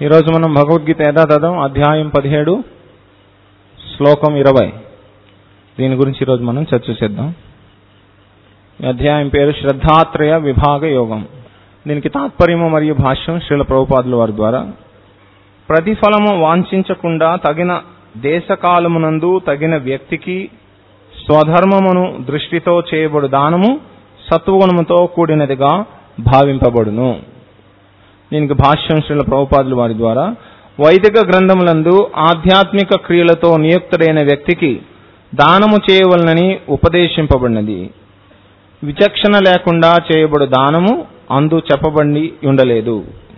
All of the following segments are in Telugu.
ఈరోజు మనం భగవద్గీత యథాతథం అధ్యాయం పదిహేడు శ్లోకం ఇరవై దీని గురించి ఈరోజు మనం చర్చ చేద్దాం ఈ అధ్యాయం పేరు శ్రద్ధాత్రయ విభాగ యోగం దీనికి తాత్పర్యము మరియు భాష్యం శ్రీల ప్రభుపాదుల వారి ద్వారా ప్రతిఫలము వాంఛించకుండా తగిన దేశకాలమునందు తగిన వ్యక్తికి స్వధర్మమును దృష్టితో చేయబడు దానము సత్వగుణముతో కూడినదిగా భావింపబడును దీనికి భాష్యం శ్రీల ప్రభుపాదుల వారి ద్వారా వైదిక గ్రంథములందు ఆధ్యాత్మిక క్రియలతో నియుక్తుడైన వ్యక్తికి దానము చేయవలనని ఉపదేశింపబడినది విచక్షణ లేకుండా చేయబడు దానము అందు చెప్పబడి ఉండలేదు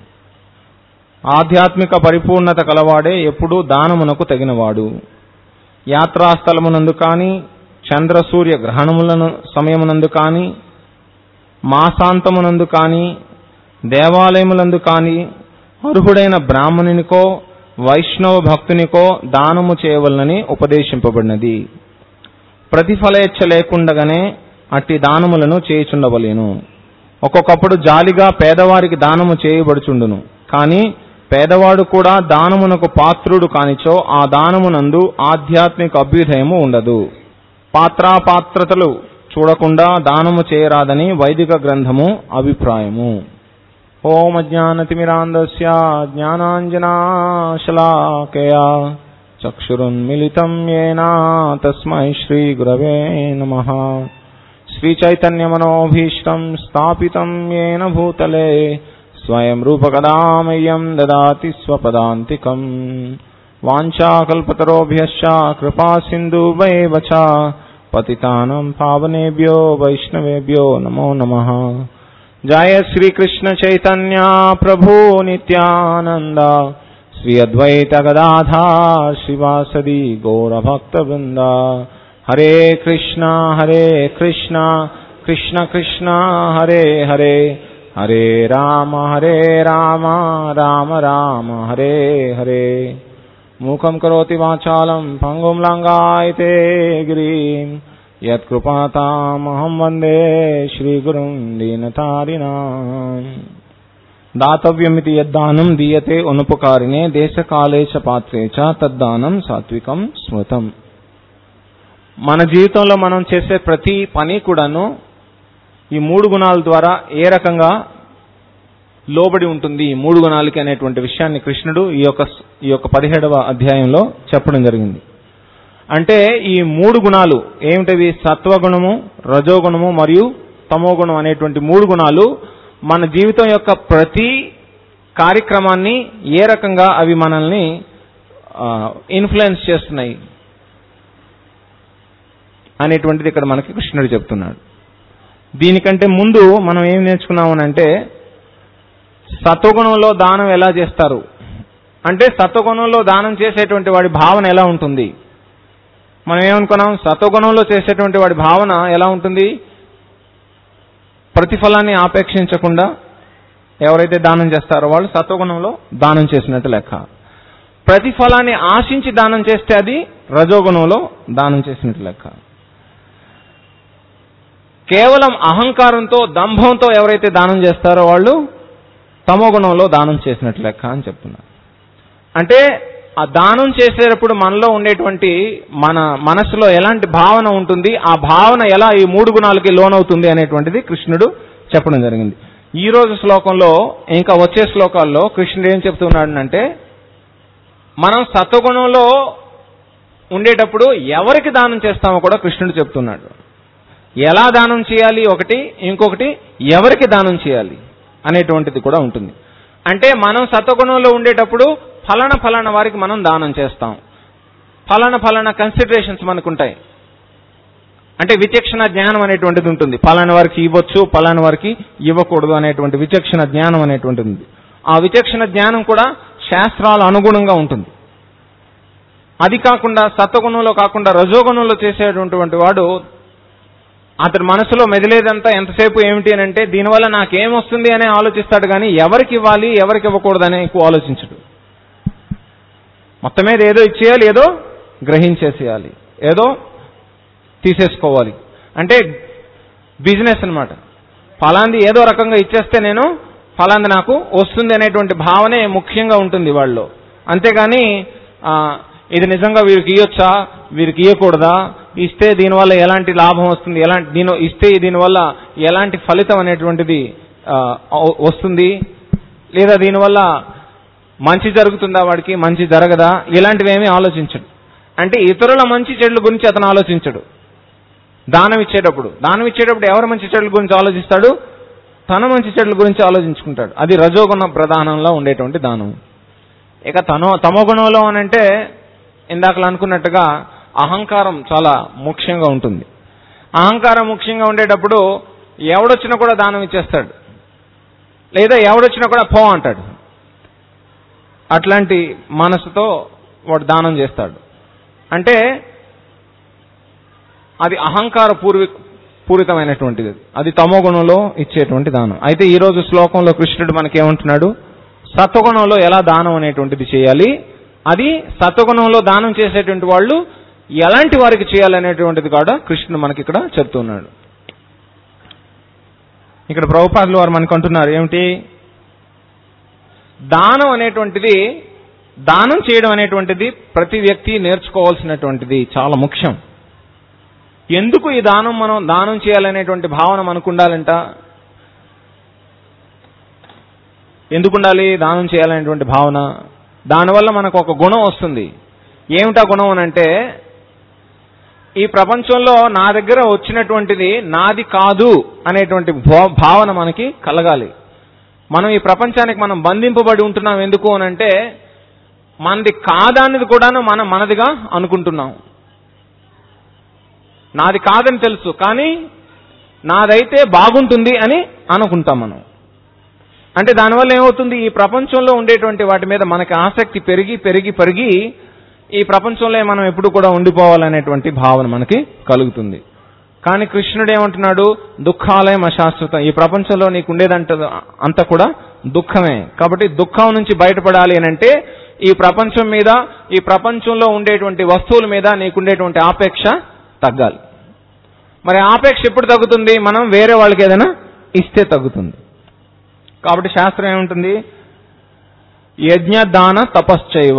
ఆధ్యాత్మిక పరిపూర్ణత కలవాడే ఎప్పుడూ దానమునకు తగినవాడు యాత్రాస్థలమునందు కానీ చంద్ర సూర్య గ్రహణములను సమయమునందు కానీ మాసాంతమునందు కానీ దేవాలయములందు కానీ అర్హుడైన బ్రాహ్మణునికో వైష్ణవ భక్తునికో దానము చేయవలనని ఉపదేశింపబడినది ప్రతిఫలేచ్ఛ లేకుండగానే అట్టి దానములను చేయుచుండవలేను ఒక్కొక్కప్పుడు జాలిగా పేదవారికి దానము చేయబడుచుండును కానీ పేదవాడు కూడా దానమునకు పాత్రుడు కానిచో ఆ దానమునందు ఆధ్యాత్మిక అభ్యుదయము ఉండదు పాత్రాపాత్రతలు చూడకుండా దానము చేయరాదని వైదిక గ్రంథము అభిప్రాయము ఓం అజ్ఞానతిమిరాంధస్య జ్ఞానాంజనాశలాకయా చక్షురున్మిలితం ఏన తస్మై శ్రీగురవే నమ శ్రీచైతన్యమనోభీష్టం స్థాపితం ఏన భూతలే స్వయం రూపకదామయ్యం దదాతి స్వపదాంతికం వాంఛాకల్పతరోభ్యశ్చ కృపా సింధువైవ చ పతితానం పావనేభ్యో వైష్ణవేభ్యో నమో నమః జయ శ్రీకృష్ణ చైతన్య ప్రభు నిత్యానంద శ్రీ అద్వైత గదాధార్ శివాసది గౌరభక్త వృంద హరే కృష్ణ హరే కృష్ణ కృష్ణ కృష్ణ హరే హరే హరే రామ హరే రామ రామ రామ హరే హరే మూకం కరోతి వాచాలం పంగుం లంగాయతే గిరిం యత్కృపాతామహం వందే శ్రీగురుం దీనతారిణా దాతవ్యమితి యద్దానం దీయతే అనుపకారిణే దేశకాలేశ పాత్రే చ తద్దానం సాత్వికం స్మృతం మన జీవితంలో మనం చేసే ప్రతి పని కూడాను ఈ మూడు గుణాల ద్వారా ఏ రకంగా లోబడి ఉంటుంది ఈ మూడు గుణాలకి అనేటువంటి విషయాన్ని కృష్ణుడు ఈ యొక్క ఈ యొక్క పదిహేడవ అధ్యాయంలో చెప్పడం జరిగింది అంటే ఈ మూడు గుణాలు ఏమిటవి సత్వగుణము రజోగుణము మరియు తమోగుణం అనేటువంటి మూడు గుణాలు మన జీవితం యొక్క ప్రతి కార్యక్రమాన్ని ఏ రకంగా అవి మనల్ని ఇన్ఫ్లుయెన్స్ చేస్తున్నాయి అనేటువంటిది ఇక్కడ మనకి కృష్ణుడు చెప్తున్నాడు దీనికంటే ముందు మనం ఏం నేర్చుకున్నామనంటే సత్వగుణంలో దానం ఎలా చేస్తారు అంటే సత్వగుణంలో దానం చేసేటువంటి వాడి భావన ఎలా ఉంటుంది మనం ఏమనుకున్నాం సత్వగుణంలో చేసేటువంటి వాడి భావన ఎలా ఉంటుంది ప్రతిఫలాన్ని ఆపేక్షించకుండా ఎవరైతే దానం చేస్తారో వాళ్ళు సత్వగుణంలో దానం చేసినట్టు లెక్క ప్రతిఫలాన్ని ఆశించి దానం చేస్తే అది రజోగుణంలో దానం చేసినట్టు లెక్క కేవలం అహంకారంతో దంభంతో ఎవరైతే దానం చేస్తారో వాళ్ళు తమో గుణంలో దానం చేసినట్టు లెక్క అని చెప్తున్నారు అంటే ఆ దానం చేసేటప్పుడు మనలో ఉండేటువంటి మన మనసులో ఎలాంటి భావన ఉంటుంది ఆ భావన ఎలా ఈ మూడు గుణాలకి లోనవుతుంది అనేటువంటిది కృష్ణుడు చెప్పడం జరిగింది ఈ రోజు శ్లోకంలో ఇంకా వచ్చే శ్లోకాల్లో కృష్ణుడు ఏం చెప్తున్నాడు మనం సత్వగుణంలో ఉండేటప్పుడు ఎవరికి దానం చేస్తామో కూడా కృష్ణుడు చెప్తున్నాడు ఎలా దానం చేయాలి ఒకటి ఇంకొకటి ఎవరికి దానం చేయాలి అనేటువంటిది కూడా ఉంటుంది అంటే మనం సత్వగుణంలో ఉండేటప్పుడు ఫలాన ఫలాన వారికి మనం దానం చేస్తాం ఫలాన ఫలాన కన్సిడరేషన్స్ మనకుంటాయి అంటే విచక్షణ జ్ఞానం అనేటువంటిది ఉంటుంది ఫలాన వారికి ఇవ్వచ్చు ఫలాన వారికి ఇవ్వకూడదు అనేటువంటి విచక్షణ జ్ఞానం అనేటువంటిది ఉంది ఆ విచక్షణ జ్ఞానం కూడా శాస్త్రాల అనుగుణంగా ఉంటుంది అది కాకుండా సత్వగుణంలో కాకుండా రజోగుణంలో చేసేటువంటి వాడు అతడి మనసులో మెదిలేదంతా ఎంతసేపు ఏమిటి అని అంటే దీనివల్ల నాకేమొస్తుంది అని ఆలోచిస్తాడు కానీ ఎవరికి ఇవ్వాలి ఎవరికి ఇవ్వకూడదని ఎక్కువ ఆలోచించడు మొత్తం మీద ఏదో ఇచ్చేయాలి ఏదో గ్రహించేసేయాలి ఏదో తీసేసుకోవాలి అంటే బిజినెస్ అనమాట ఫలాంది ఏదో రకంగా ఇచ్చేస్తే నేను ఫలాంది నాకు వస్తుంది అనేటువంటి భావనే ముఖ్యంగా ఉంటుంది వాళ్ళు అంతేగాని ఆ, ఇది నిజంగా వీరికి ఇవ్వచ్చా వీరికి ఇవ్వకూడదా ఇస్తే దీనివల్ల ఎలాంటి లాభం వస్తుంది ఎలాంటి దీని ఇస్తే దీనివల్ల ఎలాంటి ఫలితం అనేటువంటిది ఆ, వ- వస్తుంది లేదా దీనివల్ల మంచి జరుగుతుందా వాడికి మంచి జరగదా ఇలాంటివి ఏమీ ఆలోచించడు అంటే ఇతరుల మంచి చెడుల గురించి అతను ఆలోచించడు దానం ఇచ్చేటప్పుడు దానం ఇచ్చేటప్పుడు ఎవరి మంచి చెడుల గురించి ఆలోచిస్తాడు తన మంచి చెడుల గురించి ఆలోచించుకుంటాడు అది రజోగుణ ప్రధానంలో ఉండేటువంటి దానం ఇక తనో తమో గుణంలో అని అంటే ఇందాకలు అనుకున్నట్టుగా అహంకారం చాలా ముఖ్యంగా ఉంటుంది అహంకారం ముఖ్యంగా ఉండేటప్పుడు ఎవడొచ్చినా కూడా దానం ఇచ్చేస్తాడు లేదా ఎవడొచ్చినా కూడా పో అంటాడు అట్లాంటి మనసుతో వాడు దానం చేస్తాడు అంటే అది అహంకార పూర్వి పూరితమైనటువంటిది అది తమో గుణంలో ఇచ్చేటువంటి దానం అయితే ఈ రోజు శ్లోకంలో కృష్ణుడు మనకి ఏమంటున్నాడు సత్వగుణంలో ఎలా దానం అనేటువంటిది చేయాలి అది సత్వగుణంలో దానం చేసేటువంటి వాళ్ళు ఎలాంటి వారికి చేయాలనేటువంటిది కూడా కృష్ణుడు మనకి ఇక్కడ చెప్తున్నాడు ఇక్కడ ప్రభుపాదులు వారు మనకు అంటున్నారు ఏమిటి దానం అనేటువంటిది దానం చేయడం అనేటువంటిది ప్రతి వ్యక్తి నేర్చుకోవాల్సినటువంటిది చాలా ముఖ్యం ఎందుకు ఈ దానం మనం దానం చేయాలనేటువంటి భావన మనకు ఉండాలంట ఎందుకు ఉండాలి దానం చేయాలనేటువంటి భావన దానివల్ల మనకు ఒక గుణం వస్తుంది ఏమిటా గుణం అని అంటే ఈ ప్రపంచంలో నా దగ్గర వచ్చినటువంటిది నాది కాదు అనేటువంటి భా- భావన మనకి కలగాలి మనం ఈ ప్రపంచానికి మనం బంధింపబడి ఉంటున్నాం ఎందుకు అని అంటే మనది కాదన్నది కూడాను మనం మనదిగా అనుకుంటున్నాం నాది కాదని తెలుసు కానీ నాదైతే బాగుంటుంది అని అనుకుంటాం మనం అంటే దానివల్ల ఏమవుతుంది ఈ ప్రపంచంలో ఉండేటువంటి వాటి మీద మనకి ఆసక్తి పెరిగి పెరిగి పెరిగి ఈ ప్రపంచంలో మనం ఎప్పుడు కూడా ఉండిపోవాలనేటువంటి భావన మనకి కలుగుతుంది కానీ కృష్ణుడు ఏమంటున్నాడు దుఃఖాలయం అశాశ్వతం ఈ ప్రపంచంలో నీకు ఉండేదంట అంతా కూడా దుఃఖమే కాబట్టి దుఃఖం నుంచి బయటపడాలి అని అంటే ఈ ప్రపంచం మీద ఈ ప్రపంచంలో ఉండేటువంటి వస్తువుల మీద నీకుండేటువంటి ఆపేక్ష తగ్గాలి మరి ఆపేక్ష ఎప్పుడు తగ్గుతుంది మనం వేరే వాళ్ళకి ఏదైనా ఇస్తే తగ్గుతుంది కాబట్టి శాస్త్రం ఏముంటుంది యజ్ఞ దాన తపశ్చైవ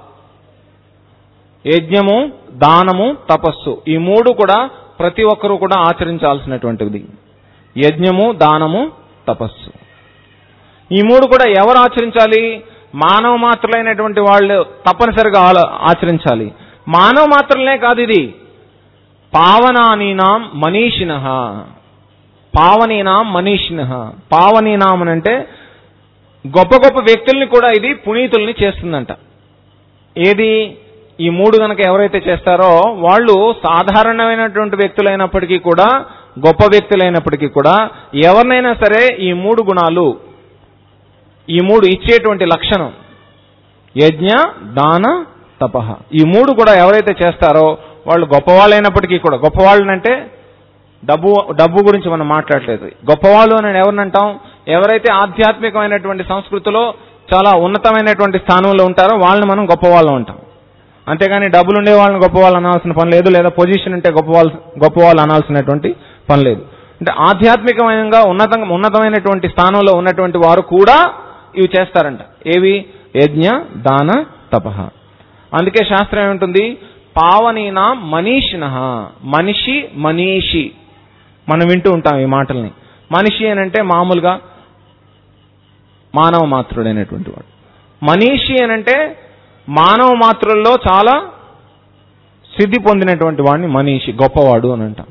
యజ్ఞము దానము తపస్సు ఈ మూడు కూడా ప్రతి ఒక్కరూ కూడా ఆచరించాల్సినటువంటిది యజ్ఞము దానము తపస్సు ఈ మూడు కూడా ఎవరు ఆచరించాలి మానవ మాత్రులైనటువంటి వాళ్ళు తప్పనిసరిగా ఆల- ఆచరించాలి మానవ మాత్రులనే కాదు ఇది పావనానీనాం మనీషిన పావనీనాం మనీషిన పావనీనాం అని అంటే గొప్ప గొప్ప వ్యక్తుల్ని కూడా ఇది పునీతుల్ని చేస్తుందంట ఏది ఈ మూడు గనక ఎవరైతే చేస్తారో వాళ్ళు సాధారణమైనటువంటి వ్యక్తులైనప్పటికీ కూడా గొప్ప వ్యక్తులైనప్పటికీ కూడా ఎవరినైనా సరే ఈ మూడు గుణాలు ఈ మూడు ఇచ్చేటువంటి లక్షణం యజ్ఞ దాన తపహ ఈ మూడు కూడా ఎవరైతే చేస్తారో వాళ్ళు గొప్పవాళ్ళైనప్పటికీ కూడా గొప్పవాళ్ళనంటే డబ్బు డబ్బు గురించి మనం మాట్లాడలేదు గొప్పవాళ్ళు అని ఎవరినంటాం ఎవరైతే ఆధ్యాత్మికమైనటువంటి సంస్కృతిలో చాలా ఉన్నతమైనటువంటి స్థానంలో ఉంటారో వాళ్ళని మనం గొప్పవాళ్ళు అంటాం అంతేగాని డబ్బులు ఉండే వాళ్ళని గొప్పవాళ్ళు అనాల్సిన పని లేదు లేదా పొజిషన్ ఉంటే గొప్పవాళ్ళు గొప్పవాళ్ళు అనాల్సినటువంటి పని లేదు అంటే ఆధ్యాత్మికమైన ఉన్నతంగా ఉన్నతమైనటువంటి స్థానంలో ఉన్నటువంటి వారు కూడా ఇవి చేస్తారంట ఏవి యజ్ఞ దాన తపహ అందుకే శాస్త్రం ఏముంటుంది పావనీన మనీషిన మనిషి మనీషి మనం వింటూ ఉంటాం ఈ మాటల్ని మనిషి అని అంటే మామూలుగా మానవ మాతృడైనటువంటి వాడు మనీషి అని అంటే మానవ మాతృల్లో చాలా సిద్ధి పొందినటువంటి వాడిని మనీషి గొప్పవాడు అని అంటాం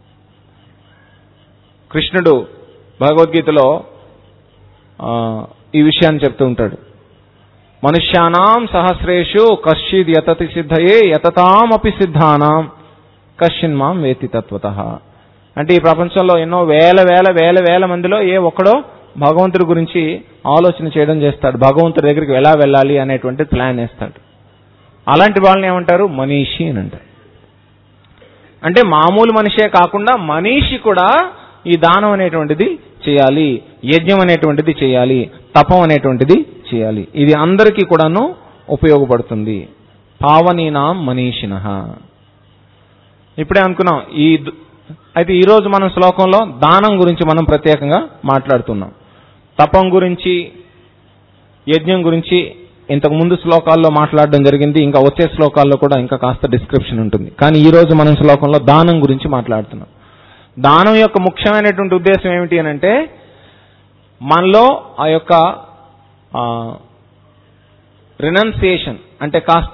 కృష్ణుడు భగవద్గీతలో ఆ, ఈ విషయాన్ని చెప్తూ ఉంటాడు మనుష్యానాం సహస్రేషు కశ్చిద్ యతతి సిద్ధయే యతతామపి సిద్ధానాం కశ్చిన్ మాం వేతి తత్వత అంటే ఈ ప్రపంచంలో ఎన్నో వేల వేల వేల వేల మందిలో ఏ ఒక్కడో భగవంతుడి గురించి ఆలోచన చేయడం చేస్తాడు భగవంతుడి దగ్గరికి ఎలా వెళ్ళాలి అనేటువంటి ప్లాన్ వేస్తాడు అలాంటి వాళ్ళని ఏమంటారు మనీషి అని అంటారు అంటే మామూలు మనిషే కాకుండా మనీషి కూడా ఈ దానం అనేటువంటిది చేయాలి యజ్ఞం అనేటువంటిది చేయాలి తపం అనేటువంటిది చేయాలి ఇది అందరికీ కూడాను ఉపయోగపడుతుంది పావనీనాం మనీషిన ఇప్పుడే అనుకున్నాం ఈ ద- అయితే ఈరోజు మనం శ్లోకంలో దానం గురించి మనం ప్రత్యేకంగా మాట్లాడుతున్నాం తపం గురించి యజ్ఞం గురించి ఇంతకు ముందు శ్లోకాల్లో మాట్లాడడం జరిగింది ఇంకా వచ్చే శ్లోకాల్లో కూడా ఇంకా కాస్త డిస్క్రిప్షన్ ఉంటుంది కానీ ఈ రోజు మనం శ్లోకంలో దానం గురించి మాట్లాడుతున్నాం దానం యొక్క ముఖ్యమైనటువంటి ఉద్దేశం ఏమిటి అని అంటే మనలో ఆ యొక్క రినౌన్సియేషన్ అంటే కాస్త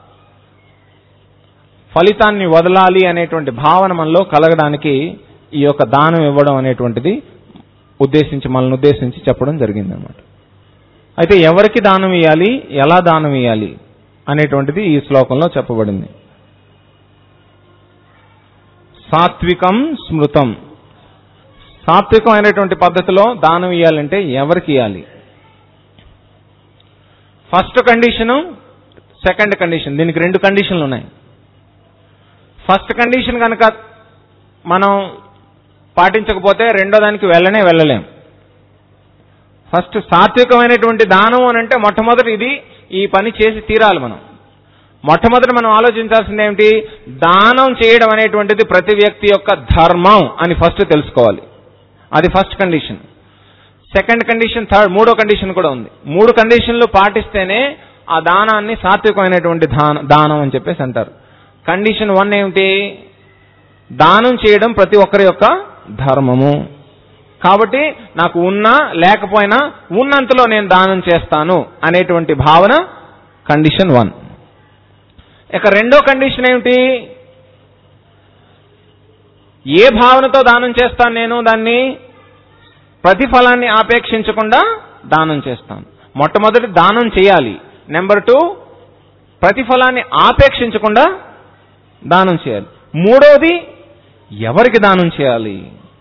ఫలితాన్ని వదలాలి అనేటువంటి భావన మనలో కలగడానికి ఈ యొక్క దానం ఇవ్వడం అనేటువంటిది ఉద్దేశించి మనల్ని ఉద్దేశించి చెప్పడం జరిగిందనమాట అయితే ఎవరికి దానం ఇవ్వాలి ఎలా దానం ఇవ్వాలి అనేటువంటిది ఈ శ్లోకంలో చెప్పబడింది సాత్వికం స్మృతం సాత్వికం అయినటువంటి పద్ధతిలో దానం ఇవ్వాలంటే ఎవరికి ఇవ్వాలి ఫస్ట్ కండిషను సెకండ్ కండిషన్ దీనికి రెండు కండిషన్లు ఉన్నాయి ఫస్ట్ కండిషన్ కనుక మనం పాటించకపోతే రెండో దానికి వెళ్ళనే వెళ్ళలేం ఫస్ట్ సాత్వికమైనటువంటి దానం అని అంటే మొట్టమొదటి ఇది ఈ పని చేసి తీరాలి మనం మొట్టమొదటి మనం ఆలోచించాల్సింది ఏమిటి దానం చేయడం అనేటువంటిది ప్రతి వ్యక్తి యొక్క ధర్మం అని ఫస్ట్ తెలుసుకోవాలి అది first condition second condition third మూడో కండిషన్ కూడా ఉంది మూడు కండిషన్లు పాటిస్తేనే ఆ దానాన్ని సాత్వికమైనటువంటి దానం అని చెప్పేసి అంటారు కండిషన్ వన్ ఏమిటి దానం చేయడం ప్రతి ఒక్కరి యొక్క ధర్మము కాబట్టి నాకు ఉన్నా లేకపోయినా ఉన్నంతలో నేను దానం చేస్తాను అనేటువంటి భావన కండిషన్ వన్ ఇక రెండో కండిషన్ ఏమిటి ఏ భావనతో దానం చేస్తాను నేను దాన్ని ప్రతిఫలాన్ని ఆపేక్షించకుండా దానం చేస్తాను మొట్టమొదటి దానం చేయాలి నెంబర్ టూ ప్రతిఫలాన్ని ఆపేక్షించకుండా దానం చేయాలి మూడోది ఎవరికి దానం చేయాలి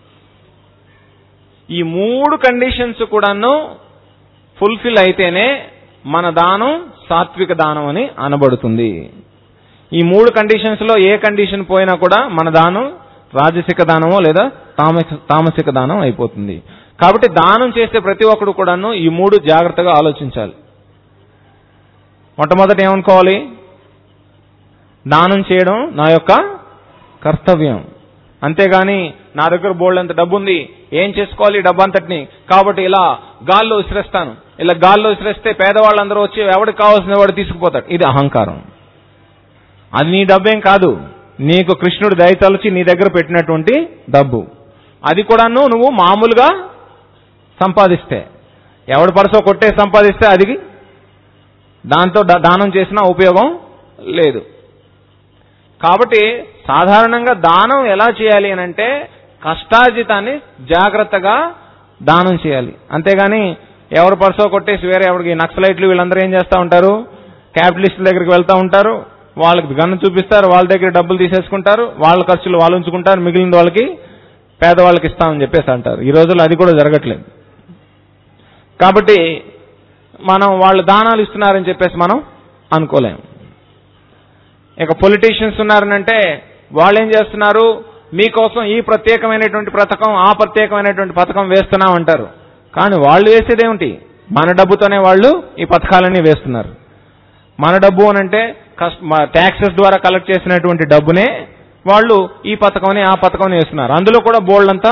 ఈ మూడు కండిషన్స్ కూడాను ఫుల్ఫిల్ అయితేనే మన దానం సాత్విక దానం అని అనబడుతుంది ఈ మూడు కండిషన్స్ లో ఏ కండిషన్ పోయినా కూడా మన దానం రాజసిక దానమో లేదా తామస తామసిక దానం అయిపోతుంది కాబట్టి దానం చేసే ప్రతి ఒక్కడు కూడాను ఈ మూడు జాగ్రత్తగా ఆలోచించాలి మొట్టమొదటి ఏమనుకోవాలి దానం చేయడం నా యొక్క కర్తవ్యం అంతేగాని నా దగ్గర బోల్డ్ అంత డబ్బు ఉంది ఏం చేసుకోవాలి ఈ డబ్బు అంతటిని కాబట్టి ఇలా గాల్లో విసిరేస్తాను ఇలా గాల్లో విసిరేస్తే పేదవాళ్ళందరూ వచ్చి ఎవరికి కావాల్సిన వాడు తీసుకుపోతాడు ఇది అహంకారం అది నీ డబ్బేం కాదు నీకు కృష్ణుడు దయతలచి నీ దగ్గర పెట్టినటువంటి డబ్బు అది కూడాను నువ్వు మామూలుగా సంపాదిస్తే ఎవడి పరసో కొట్టే సంపాదిస్తే అది దాంతో దానం చేసిన ఉపయోగం లేదు కాబట్టి సాధారణంగా దానం ఎలా చేయాలి అని అంటే కష్టార్జితాన్ని జాగ్రత్తగా దానం చేయాలి అంతేగాని ఎవరు పర్సో కొట్టేసి వేరే ఎవరికి నక్సలైట్లు వీళ్ళందరూ ఏం చేస్తూ ఉంటారు క్యాపిటలిస్టుల దగ్గరికి వెళ్తూ ఉంటారు వాళ్ళకి గన్ను చూపిస్తారు వాళ్ళ దగ్గర డబ్బులు తీసేసుకుంటారు వాళ్ళ ఖర్చులు వాళ్ళు ఉంచుకుంటారు మిగిలిన వాళ్ళకి పేదవాళ్ళకి ఇస్తామని చెప్పేసి అంటారు ఈ రోజుల్లో అది కూడా జరగట్లేదు కాబట్టి మనం వాళ్ళు దానాలు ఇస్తున్నారని చెప్పేసి మనం అనుకోలేం ఇక పొలిటీషియన్స్ ఉన్నారనంటే వాళ్ళు ఏం చేస్తున్నారు మీకోసం ఈ ప్రత్యేకమైనటువంటి పథకం ఆ ప్రత్యేకమైనటువంటి పథకం వేస్తున్నాం అంటారు కానీ వాళ్ళు వేసేదేమిటి మన డబ్బుతోనే వాళ్ళు ఈ పథకాలన్నీ వేస్తున్నారు మన డబ్బు అనంటే ట్యాక్సెస్ ద్వారా కలెక్ట్ చేసినటువంటి డబ్బునే వాళ్ళు ఈ పథకం ఆ పథకం వేస్తున్నారు అందులో కూడా బోల్డ్ అంతా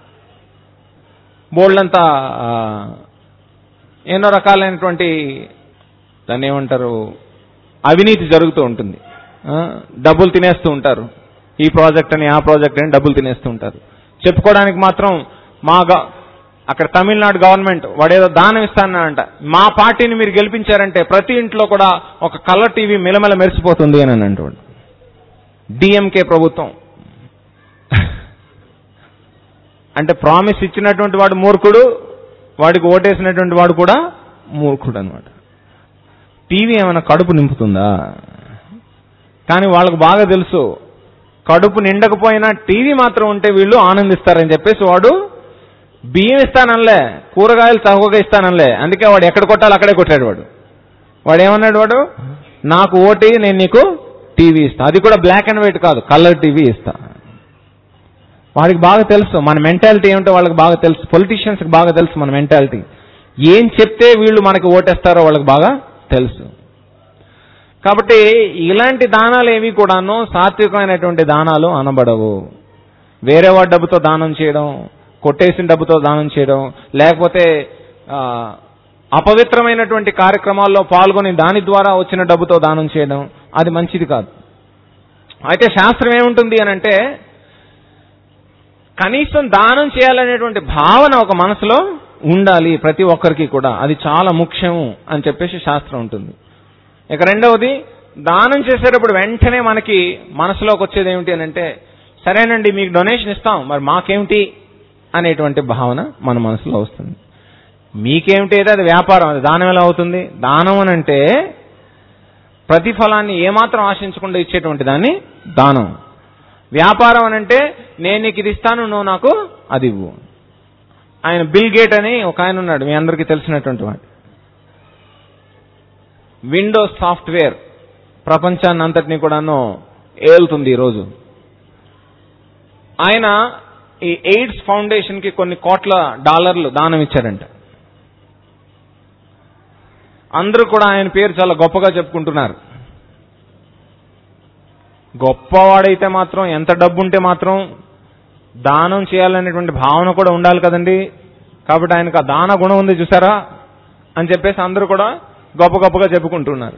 బోల్డ్ అంతా ఎన్నో రకాలైనటువంటి దాన్ని ఏమంటారు అవినీతి జరుగుతూ ఉంటుంది డబ్బులు తినేస్తూ ఉంటారు ఈ ప్రాజెక్ట్ అని ఆ ప్రాజెక్ట్ అని డబ్బులు తినేస్తూ ఉంటారు చెప్పుకోవడానికి మాత్రం మా అక్కడ తమిళనాడు గవర్నమెంట్ వాడేదో దానం ఇస్తానంట మా పార్టీని మీరు గెలిపించారంటే ప్రతి ఇంట్లో కూడా ఒక కలర్ టీవీ మిలమిల మెరిసిపోతుంది అని అంటాడు డిఎంకే ప్రభుత్వం అంటే ప్రామిస్ ఇచ్చినటువంటి వాడు మూర్ఖుడు వాడికి ఓటేసినటువంటి వాడు కూడా మూర్ఖుడు అనమాట టీవీ ఏమైనా కడుపు నింపుతుందా కానీ వాళ్ళకు బాగా తెలుసు కడుపు నిండకపోయినా టీవీ మాత్రం ఉంటే వీళ్ళు ఆనందిస్తారని చెప్పేసి వాడు బియ్యం ఇస్తానలే కూరగాయలు చౌకగా ఇస్తానలే అందుకే వాడు ఎక్కడ కొట్టాలి అక్కడే కొట్టాడు వాడు వాడు ఏమన్నాడు వాడు నాకు ఓటి నేను నీకు టీవీ ఇస్తా అది కూడా బ్లాక్ అండ్ వైట్ కాదు కలర్ టీవీ ఇస్తా వాడికి బాగా తెలుసు మన మెంటాలిటీ ఏమిటో వాళ్ళకి బాగా తెలుసు పొలిటీషియన్స్కి బాగా తెలుసు మన మెంటాలిటీ ఏం చెప్తే వీళ్ళు మనకి ఓటేస్తారో వాళ్ళకి బాగా తెలుసు కాబట్టి ఇలాంటి దానాలు ఏవి కూడాను సాత్వికమైనటువంటి దానాలు అనబడవు వేరే వాడి డబ్బుతో దానం చేయడం కొట్టేసిన డబ్బుతో దానం చేయడం లేకపోతే ఆ, అపవిత్రమైనటువంటి కార్యక్రమాల్లో పాల్గొని దాని ద్వారా వచ్చిన డబ్బుతో దానం చేయడం అది మంచిది కాదు అయితే శాస్త్రం ఏముంటుంది అని అంటే కనీసం దానం చేయాలనేటువంటి భావన ఒక మనసులో ఉండాలి ప్రతి ఒక్కరికి కూడా అది చాలా ముఖ్యం అని చెప్పేసి శాస్త్రం ఉంటుంది ఇక రెండవది దానం చేసేటప్పుడు వెంటనే మనకి మనసులోకి వచ్చేది ఏమిటి అని అంటే సరేనండి మీకు డొనేషన్ ఇస్తాం మరి మాకేమిటి అనేటువంటి భావన మన మనసులో వస్తుంది మీకేమిటి అయితే అది వ్యాపారం అది దానం ఎలా అవుతుంది దానం అని అంటే ప్రతిఫలాన్ని ఏమాత్రం ఆశించకుండా ఇచ్చేటువంటి దాన్ని దానం వ్యాపారం అని అంటే నేను నీకు ఇది ఇస్తాను నువ్వు నాకు అది ఇవ్వు ఆయన బిల్ గేట్ అని ఒక ఆయన ఉన్నాడు మీ అందరికీ తెలిసినటువంటి వాడు విండోస్ సాఫ్ట్వేర్ ప్రపంచాన్ని అంతటినీ కూడాను ఏలుతుంది ఈరోజు ఆయన ఈ ఎయిడ్స్ ఫౌండేషన్ కి కొన్ని కోట్ల డాలర్లు దానం ఇచ్చారంట అందరూ కూడా ఆయన పేరు చాలా గొప్పగా చెప్పుకుంటున్నారు గొప్పవాడైతే మాత్రం ఎంత డబ్బు ఉంటే మాత్రం దానం చేయాలనేటువంటి భావన కూడా ఉండాలి కదండి కాబట్టి ఆయనకు ఆ దాన గుణం ఉంది చూసారా అని చెప్పేసి అందరూ కూడా గొప్ప గొప్పగా చెప్పుకుంటున్నారు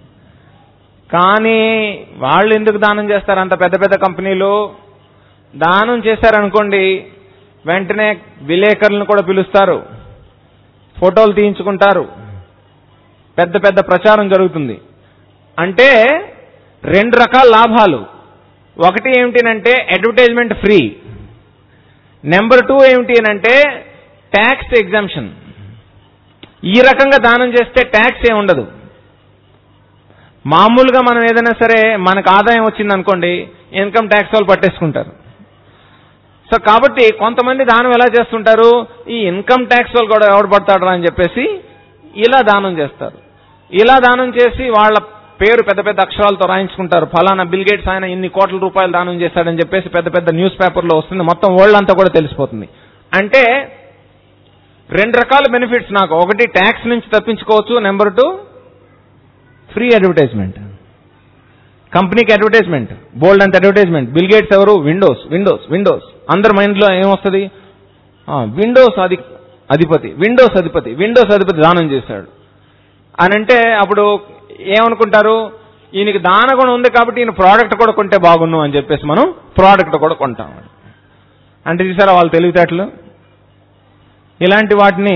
కానీ వాళ్ళు ఎందుకు దానం చేస్తారు అంత పెద్ద పెద్ద కంపెనీలు దానం చేశారనుకోండి వెంటనే విలేకరులను కూడా పిలుస్తారు ఫోటోలు తీయించుకుంటారు పెద్ద పెద్ద ప్రచారం జరుగుతుంది అంటే రెండు రకాల లాభాలు ఒకటి ఏమిటి అడ్వర్టైజ్మెంట్ ఫ్రీ నెంబర్ టూ ఏమిటి అంటే ట్యాక్స్ ఎగ్జామ్షన్ ఈ రకంగా దానం చేస్తే ట్యాక్స్ ఏ ఉండదు మామూలుగా మనం ఏదైనా సరే మనకు ఆదాయం వచ్చింది అనుకోండి ఇన్కమ్ ట్యాక్స్ వాళ్ళు పట్టేసుకుంటారు సో కాబట్టి కొంతమంది దానం ఎలా చేస్తుంటారు ఈ ఇన్కమ్ ట్యాక్స్ వాళ్ళు కూడా ఎవడు పడతాడు అని చెప్పేసి ఇలా దానం చేస్తారు ఇలా దానం చేసి వాళ్ళ పేరు పెద్ద పెద్ద అక్షరాలతో రాయించుకుంటారు ఫలానా బిల్ గేట్స్ ఆయన ఇన్ని కోట్ల రూపాయలు దానం చేశాడని చెప్పేసి పెద్ద పెద్ద న్యూస్ పేపర్లో వస్తుంది మొత్తం వరల్డ్ అంతా కూడా తెలిసిపోతుంది అంటే రెండు రకాల బెనిఫిట్స్ నాకు ఒకటి ట్యాక్స్ నుంచి తప్పించుకోవచ్చు నెంబర్ టూ ఫ్రీ అడ్వర్టైజ్మెంట్ కంపెనీకి అడ్వర్టైజ్మెంట్ బోల్డ్ అంత అడ్వర్టైజ్మెంట్ బిల్ గేట్స్ ఎవరు విండోస్ విండోస్ విండోస్ అందరి మైండ్లో ఏమొస్తుంది విండోస్ అధి అధిపతి విండోస్ అధిపతి విండోస్ అధిపతి దానం చేశాడు అని అంటే అప్పుడు ఏమనుకుంటారు ఈయనకి దాన గుణం ఉంది కాబట్టి ఈయన ప్రోడక్ట్ కూడా కొంటే బాగున్ను అని చెప్పేసి మనం ప్రోడక్ట్ కూడా కొంటాం అంటే చూసారా వాళ్ళు తెలివితేటలు ఇలాంటి వాటిని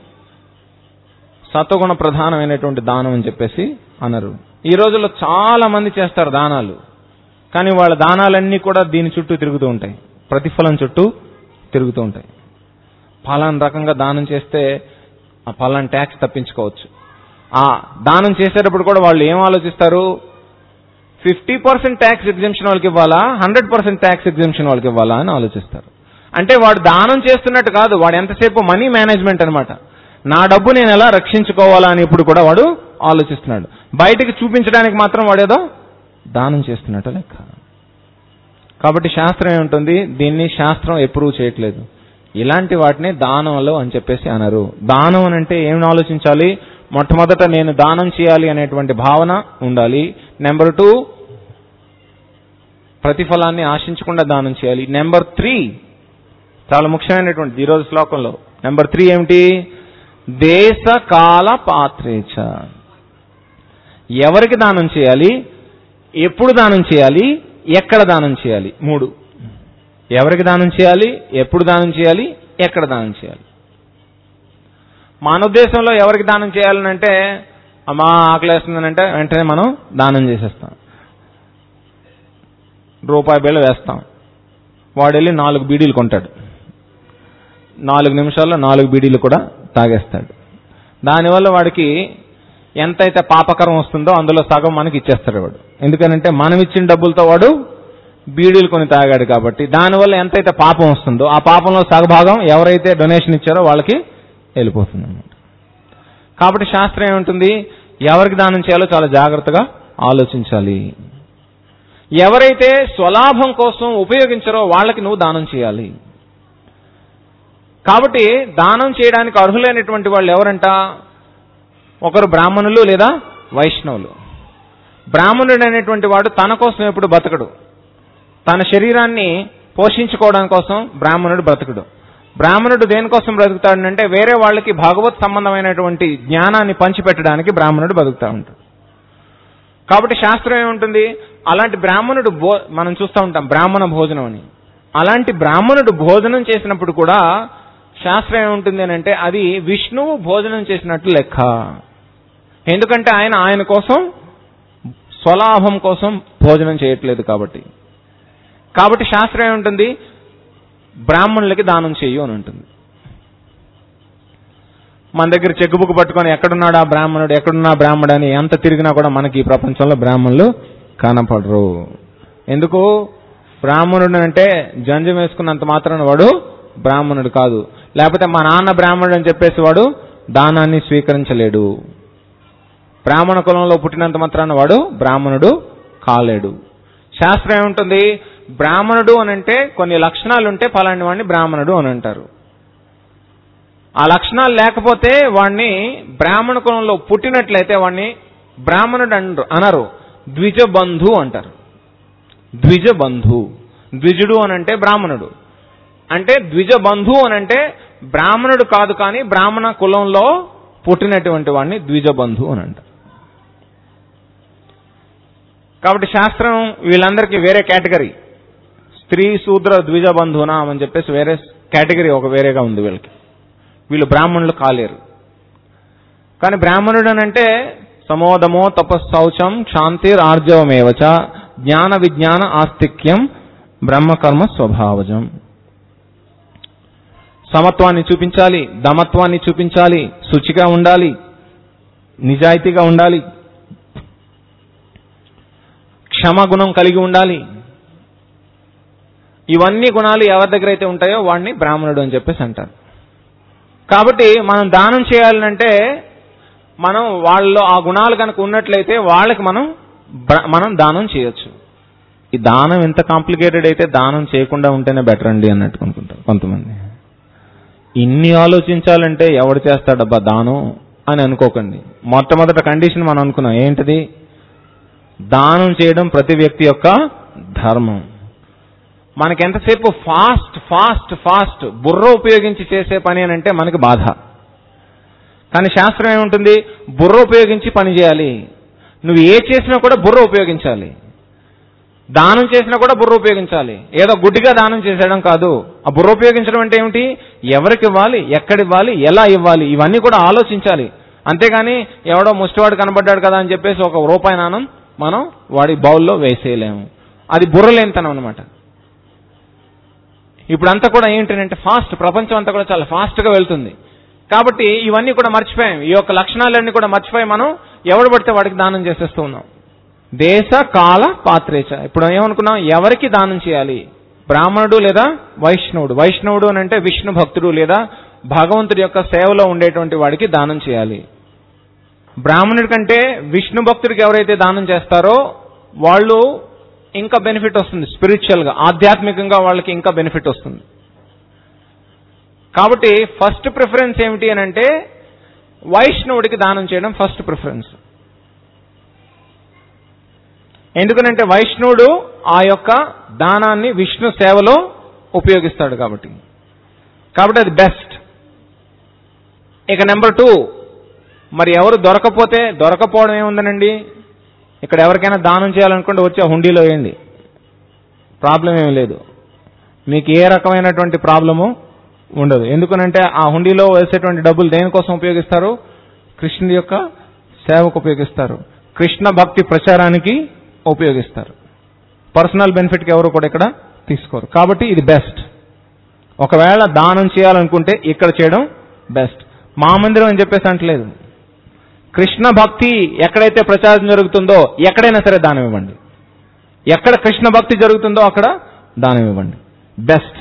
సత్వగుణ ప్రధానమైనటువంటి దానం అని చెప్పేసి అనరు ఈ రోజుల్లో చాలా మంది చేస్తారు దానాలు కానీ వాళ్ళ దానాలన్నీ కూడా దీని చుట్టూ తిరుగుతూ ఉంటాయి ప్రతిఫలం చుట్టూ తిరుగుతూ ఉంటాయి ఫలాన్ రకంగా దానం చేస్తే ఆ ఫలాన్ ట్యాక్స్ తప్పించుకోవచ్చు ఆ దానం చేసేటప్పుడు కూడా వాళ్ళు ఏం ఆలోచిస్తారు ఫిఫ్టీ పర్సెంట్ ట్యాక్స్ ఎగ్జిబిషన్ వాళ్ళకి ఇవ్వాలా హండ్రెడ్ పర్సెంట్ ట్యాక్స్ ఎగ్జిబిషన్ వాళ్ళకి ఇవ్వాలా అని ఆలోచిస్తారు అంటే వాడు దానం చేస్తున్నట్టు కాదు వాడు ఎంతసేపు మనీ మేనేజ్మెంట్ అనమాట నా డబ్బు నేను ఎలా రక్షించుకోవాలా అని ఇప్పుడు కూడా వాడు ఆలోచిస్తున్నాడు బయటికి చూపించడానికి మాత్రం వాడేదో దానం చేస్తున్నట్టు లెక్క కాబట్టి శాస్త్రం ఏముంటుంది దీన్ని శాస్త్రం ఎప్రూవ్ చేయట్లేదు ఇలాంటి వాటిని దానంలో అని చెప్పేసి అనరు దానం అని అంటే ఏమి ఆలోచించాలి మొట్టమొదట నేను దానం చేయాలి అనేటువంటి భావన ఉండాలి నెంబర్ టూ ప్రతిఫలాన్ని ఆశించకుండా దానం చేయాలి నెంబర్ త్రీ చాలా ముఖ్యమైనటువంటి ఈరోజు శ్లోకంలో నెంబర్ త్రీ ఏమిటి దేశ కాల పాత్రేచ ఎవరికి దానం చేయాలి ఎప్పుడు దానం చేయాలి ఎక్కడ దానం చేయాలి మూడు ఎవరికి దానం చేయాలి ఎప్పుడు దానం చేయాలి ఎక్కడ దానం చేయాలి మన ఉద్దేశంలో ఎవరికి దానం చేయాలని అంటే అమ్మా ఆకలేస్తుందనంటే వెంటనే మనం దానం చేసేస్తాం రూపాయి బిళ్ళ వేస్తాం వాడు వెళ్ళి నాలుగు బీడీలు కొంటాడు నాలుగు నిమిషాల్లో నాలుగు బీడీలు కూడా తాగేస్తాడు దానివల్ల వాడికి ఎంతైతే పాపకరం వస్తుందో అందులో సగం మనకి ఇచ్చేస్తాడు వాడు ఎందుకనంటే మనం ఇచ్చిన డబ్బులతో వాడు బీడీలు కొని తాగాడు కాబట్టి దానివల్ల ఎంతైతే పాపం వస్తుందో ఆ పాపంలో సగభాగం ఎవరైతే డొనేషన్ ఇచ్చారో వాళ్ళకి వెళ్ళిపోతుంది అనమాట కాబట్టి శాస్త్రం ఏముంటుంది ఎవరికి దానం చేయాలో చాలా జాగ్రత్తగా ఆలోచించాలి ఎవరైతే స్వలాభం కోసం ఉపయోగించారో వాళ్ళకి నువ్వు దానం చేయాలి కాబట్టి దానం చేయడానికి అర్హులైనటువంటి వాళ్ళు ఎవరంట ఒకరు బ్రాహ్మణులు లేదా వైష్ణవులు బ్రాహ్మణుడు అనేటువంటి వాడు తన కోసం ఎప్పుడు బతకడు తన శరీరాన్ని పోషించుకోవడం కోసం బ్రాహ్మణుడు బ్రతకడు బ్రాహ్మణుడు దేనికోసం బ్రతుకుతాడంటే వేరే వాళ్ళకి భగవత్ సంబంధమైనటువంటి జ్ఞానాన్ని పంచిపెట్టడానికి బ్రాహ్మణుడు బతుకుతా ఉంటాడు కాబట్టి శాస్త్రం ఏముంటుంది అలాంటి బ్రాహ్మణుడు భో మనం చూస్తూ ఉంటాం బ్రాహ్మణ భోజనం అని అలాంటి బ్రాహ్మణుడు భోజనం చేసినప్పుడు కూడా శాస్త్రం ఏముంటుంది అని అంటే అది విష్ణువు భోజనం చేసినట్లు లెక్క ఎందుకంటే ఆయన ఆయన కోసం స్వలాభం కోసం భోజనం చేయట్లేదు కాబట్టి కాబట్టి శాస్త్రం ఏముంటుంది బ్రాహ్మణులకి దానం చెయ్యు అని ఉంటుంది మన దగ్గర చెక్ బుక్ పట్టుకొని ఎక్కడున్నాడు ఆ బ్రాహ్మణుడు ఎక్కడున్నా బ్రాహ్మణుడు అని ఎంత తిరిగినా కూడా మనకి ఈ ప్రపంచంలో బ్రాహ్మణులు కనపడరు ఎందుకు బ్రాహ్మణుడు అంటే జంజం వేసుకున్నంత మాత్రాన వాడు బ్రాహ్మణుడు కాదు లేకపోతే మా నాన్న బ్రాహ్మణుడు అని చెప్పేసి వాడు దానాన్ని స్వీకరించలేడు బ్రాహ్మణ కులంలో పుట్టినంత మాత్రాన వాడు బ్రాహ్మణుడు కాలేడు శాస్త్రం ఏముంటుంది బ్రాహ్మణుడు అని అంటే కొన్ని లక్షణాలు ఉంటే ఫలాని వాడిని బ్రాహ్మణుడు అని అంటారు ఆ లక్షణాలు లేకపోతే వాడిని బ్రాహ్మణ కులంలో పుట్టినట్లయితే వాడిని బ్రాహ్మణుడు అనరు అనరు ద్విజ బంధు అంటారు ద్విజ బంధు ద్విజుడు అని అంటే బ్రాహ్మణుడు అంటే ద్విజ బంధు అని అంటే బ్రాహ్మణుడు కాదు కానీ బ్రాహ్మణ కులంలో పుట్టినటువంటి వాడిని ద్విజ బంధు అని అంటారు కాబట్టి శాస్త్రం వీళ్ళందరికీ వేరే కేటగిరీ స్త్రీ శూద్ర ద్విజ బంధువునా అని చెప్పేసి వేరే కేటగిరీ ఒక వేరేగా ఉంది వీళ్ళకి వీళ్ళు బ్రాహ్మణులు కాలేరు కానీ బ్రాహ్మణుడు అని అంటే సమోదమో తపస్సౌచం క్షాంతిర్ ఆర్జవమేవచ జ్ఞాన విజ్ఞాన ఆస్తిక్యం బ్రహ్మకర్మ స్వభావజం సమత్వాన్ని చూపించాలి దమత్వాన్ని చూపించాలి శుచిగా ఉండాలి నిజాయితీగా ఉండాలి క్షమగుణం కలిగి ఉండాలి ఇవన్నీ గుణాలు ఎవరి దగ్గర అయితే ఉంటాయో వాడిని బ్రాహ్మణుడు అని చెప్పేసి అంటారు కాబట్టి మనం దానం చేయాలంటే మనం వాళ్ళలో ఆ గుణాలు కనుక ఉన్నట్లయితే వాళ్ళకి మనం బ్ర- మనం దానం చేయొచ్చు ఈ దానం ఎంత కాంప్లికేటెడ్ అయితే దానం చేయకుండా ఉంటేనే బెటర్ అండి అన్నట్టు అనుకుంటారు కొంతమంది ఇన్ని ఆలోచించాలంటే ఎవడు చేస్తాడబ్బా దానం అని అనుకోకండి మొట్టమొదట కండిషన్ మనం అనుకున్నాం ఏంటిది దానం చేయడం ప్రతి వ్యక్తి యొక్క ధర్మం మనకి ఎంతసేపు ఫాస్ట్ ఫాస్ట్ ఫాస్ట్ బుర్ర ఉపయోగించి చేసే పని అని అంటే మనకి బాధ కానీ శాస్త్రం ఏముంటుంది బుర్ర ఉపయోగించి పని చేయాలి నువ్వు ఏ చేసినా కూడా బుర్ర ఉపయోగించాలి దానం చేసినా కూడా బుర్ర ఉపయోగించాలి ఏదో గుడ్డిగా దానం చేసేయడం కాదు ఆ బుర్ర ఉపయోగించడం అంటే ఏమిటి ఎవరికి ఇవ్వాలి ఎక్కడ ఇవ్వాలి ఎలా ఇవ్వాలి ఇవన్నీ కూడా ఆలోచించాలి అంతేగాని ఎవడో ముష్టివాడు కనబడ్డాడు కదా అని చెప్పేసి ఒక రూపాయి నాణం మనం వాడి బౌల్లో వేసేయలేము అది బుర్రలేనితనం అనమాట ఇప్పుడంతా కూడా ఏంటంటే ఫాస్ట్ ప్రపంచం అంతా కూడా చాలా ఫాస్ట్గా వెళ్తుంది కాబట్టి ఇవన్నీ కూడా మర్చిపోయాం ఈ యొక్క లక్షణాలన్నీ కూడా మర్చిపోయి మనం ఎవడు పడితే వాడికి దానం చేసేస్తూ ఉన్నాం దేశ కాల పాత్రేచ ఇప్పుడు ఏమనుకున్నాం ఎవరికి దానం చేయాలి బ్రాహ్మణుడు లేదా వైష్ణవుడు వైష్ణవుడు అని అంటే విష్ణు భక్తుడు లేదా భగవంతుడి యొక్క సేవలో ఉండేటువంటి వాడికి దానం చేయాలి బ్రాహ్మణుడి కంటే విష్ణు భక్తుడికి ఎవరైతే దానం చేస్తారో వాళ్ళు ఇంకా బెనిఫిట్ వస్తుంది స్పిరిచువల్ గా ఆధ్యాత్మికంగా వాళ్ళకి ఇంకా బెనిఫిట్ వస్తుంది కాబట్టి ఫస్ట్ ప్రిఫరెన్స్ ఏమిటి అని అంటే వైష్ణవుడికి దానం చేయడం ఫస్ట్ ప్రిఫరెన్స్ ఎందుకనంటే వైష్ణవుడు ఆ యొక్క దానాన్ని విష్ణు సేవలో ఉపయోగిస్తాడు కాబట్టి కాబట్టి అది బెస్ట్ ఇక నెంబర్ టూ మరి ఎవరు దొరకపోతే దొరకపోవడం ఏముందనండి ఇక్కడ ఎవరికైనా దానం చేయాలనుకుంటే వచ్చి ఆ హుండీలో వేయండి ప్రాబ్లం ఏమీ లేదు మీకు ఏ రకమైనటువంటి ప్రాబ్లము ఉండదు ఎందుకనంటే ఆ హుండీలో వేసేటువంటి డబ్బులు దేనికోసం ఉపయోగిస్తారు కృష్ణుడి యొక్క సేవకు ఉపయోగిస్తారు కృష్ణ భక్తి ప్రచారానికి ఉపయోగిస్తారు పర్సనల్ బెనిఫిట్కి ఎవరు కూడా ఇక్కడ తీసుకోరు కాబట్టి ఇది బెస్ట్ ఒకవేళ దానం చేయాలనుకుంటే ఇక్కడ చేయడం బెస్ట్ మా మందిరం అని చెప్పేసి అంటలేదు కృష్ణ భక్తి ఎక్కడైతే ప్రచారం జరుగుతుందో ఎక్కడైనా సరే దానం ఇవ్వండి ఎక్కడ కృష్ణ భక్తి జరుగుతుందో అక్కడ దానం ఇవ్వండి బెస్ట్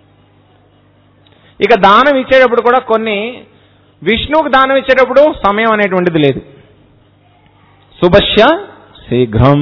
ఇక దానం ఇచ్చేటప్పుడు కూడా కొన్ని విష్ణువుకు దానం ఇచ్చేటప్పుడు సమయం అనేటువంటిది లేదు శుభస్య శీఘ్రం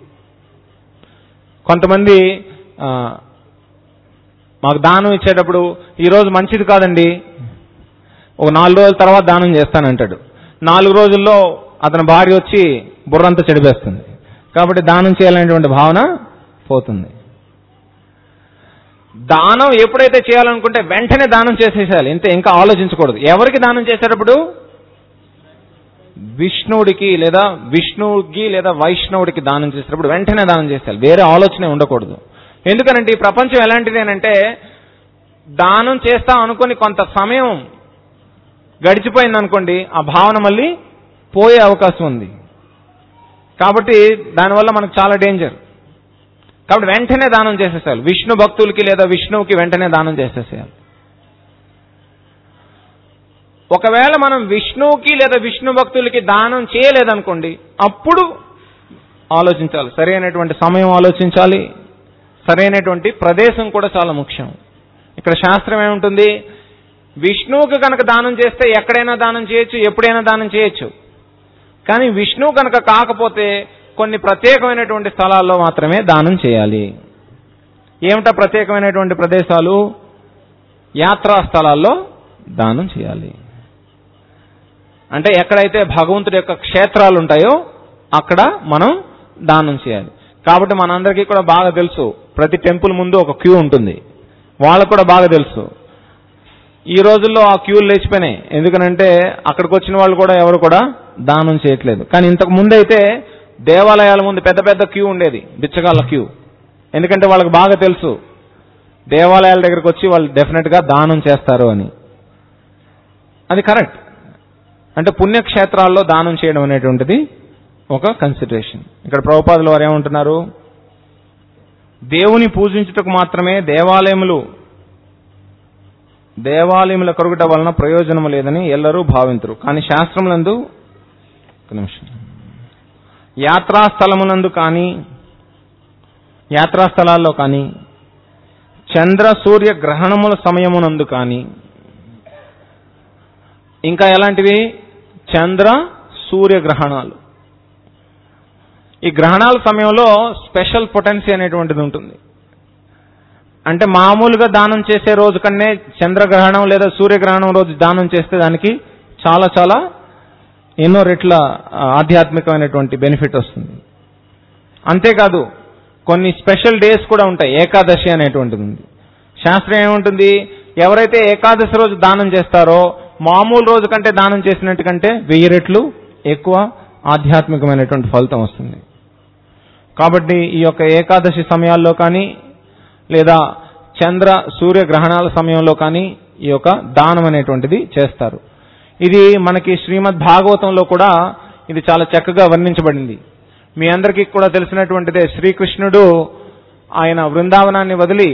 కొంతమంది ఆ, మాకు దానం ఇచ్చేటప్పుడు ఈరోజు మంచిది కాదండి ఒక నాలుగు రోజుల తర్వాత దానం చేస్తానంటాడు నాలుగు రోజుల్లో అతని భార్య వచ్చి బుర్రంతా చెడిపేస్తుంది కాబట్టి దానం చేయాలనేటువంటి భావన పోతుంది దానం ఎప్పుడైతే చేయాలనుకుంటే వెంటనే దానం చేసేసేయాలి ఇంతే ఇంకా ఆలోచించకూడదు ఎవరికి దానం చేసేటప్పుడు విష్ణువుడికి లేదా విష్ణువుకి లేదా వైష్ణవుడికి దానం చేసేటప్పుడు వెంటనే దానం చేసేయాలి వేరే ఆలోచనే ఉండకూడదు ఎందుకనంటే ఈ ప్రపంచం ఎలాంటిది అంటే దానం చేస్తా అనుకుని కొంత సమయం గడిచిపోయింది అనుకోండి ఆ భావన మళ్ళీ పోయే అవకాశం ఉంది కాబట్టి దానివల్ల మనకు చాలా డేంజర్ కాబట్టి వెంటనే దానం చేసేసేయాలి విష్ణు భక్తులకి లేదా విష్ణువుకి వెంటనే దానం చేసేసేయాలి ఒకవేళ మనం విష్ణువుకి లేదా విష్ణు భక్తులకి దానం చేయలేదనుకోండి అప్పుడు ఆలోచించాలి సరైనటువంటి సమయం ఆలోచించాలి సరైనటువంటి ప్రదేశం కూడా చాలా ముఖ్యం ఇక్కడ శాస్త్రం ఏముంటుంది విష్ణువుకి కనుక దానం చేస్తే ఎక్కడైనా దానం చేయొచ్చు ఎప్పుడైనా దానం చేయొచ్చు కానీ విష్ణువు కనుక కాకపోతే కొన్ని ప్రత్యేకమైనటువంటి స్థలాల్లో మాత్రమే దానం చేయాలి ఏమిటా ప్రత్యేకమైనటువంటి ప్రదేశాలు యాత్రా స్థలాల్లో దానం చేయాలి అంటే ఎక్కడైతే భగవంతుడి యొక్క క్షేత్రాలు ఉంటాయో అక్కడ మనం దానం చేయాలి కాబట్టి మనందరికీ కూడా బాగా తెలుసు ప్రతి టెంపుల్ ముందు ఒక క్యూ ఉంటుంది వాళ్ళకు కూడా బాగా తెలుసు ఈ రోజుల్లో ఆ క్యూలు లేచిపోయినాయి ఎందుకనంటే అక్కడికి వచ్చిన వాళ్ళు కూడా ఎవరు కూడా దానం చేయట్లేదు కానీ ఇంతకు ముందు అయితే దేవాలయాల ముందు పెద్ద పెద్ద క్యూ ఉండేది బిచ్చగాళ్ళ క్యూ ఎందుకంటే వాళ్ళకి బాగా తెలుసు దేవాలయాల దగ్గరకు వచ్చి వాళ్ళు డెఫినెట్ గా దానం చేస్తారు అని అది కరెక్ట్ అంటే పుణ్యక్షేత్రాల్లో దానం చేయడం అనేటువంటిది ఒక కన్సిడరేషన్ ఇక్కడ ప్రభుపాదులు వారు ఏమంటున్నారు దేవుని పూజించుటకు మాత్రమే దేవాలయములు దేవాలయముల కరుగుట వలన ప్రయోజనం లేదని ఎల్లరూ భావించరు కానీ శాస్త్రములందు ఒక నిమిషం యాత్రాస్థలమునందు కానీ యాత్రాస్థలాల్లో కానీ చంద్ర సూర్య గ్రహణముల సమయమునందు కానీ ఇంకా ఎలాంటివి చంద్ర సూర్య గ్రహణాలు ఈ గ్రహణాల సమయంలో స్పెషల్ పొటెన్సీ అనేటువంటిది ఉంటుంది అంటే మామూలుగా దానం చేసే రోజు కన్నే చంద్రగ్రహణం లేదా సూర్యగ్రహణం రోజు దానం చేస్తే దానికి చాలా చాలా ఎన్నో రెట్ల ఆ, ఆధ్యాత్మికమైనటువంటి బెనిఫిట్ వస్తుంది అంతేకాదు కొన్ని స్పెషల్ డేస్ కూడా ఉంటాయి ఏకాదశి అనేటువంటిది ఉంది శాస్త్రం ఏముంటుంది ఎవరైతే ఏకాదశి రోజు దానం చేస్తారో మామూలు రోజు కంటే దానం చేసినట్టు కంటే వెయ్యి రెట్లు ఎక్కువ ఆధ్యాత్మికమైనటువంటి ఫలితం వస్తుంది కాబట్టి ఈ యొక్క ఏకాదశి సమయాల్లో కానీ లేదా చంద్ర సూర్య గ్రహణాల సమయంలో కానీ ఈ యొక్క దానం అనేటువంటిది చేస్తారు ఇది మనకి శ్రీమద్ భాగవతంలో కూడా ఇది చాలా చక్కగా వర్ణించబడింది మీ అందరికీ కూడా తెలిసినటువంటిదే శ్రీకృష్ణుడు ఆయన బృందావనాన్ని వదిలి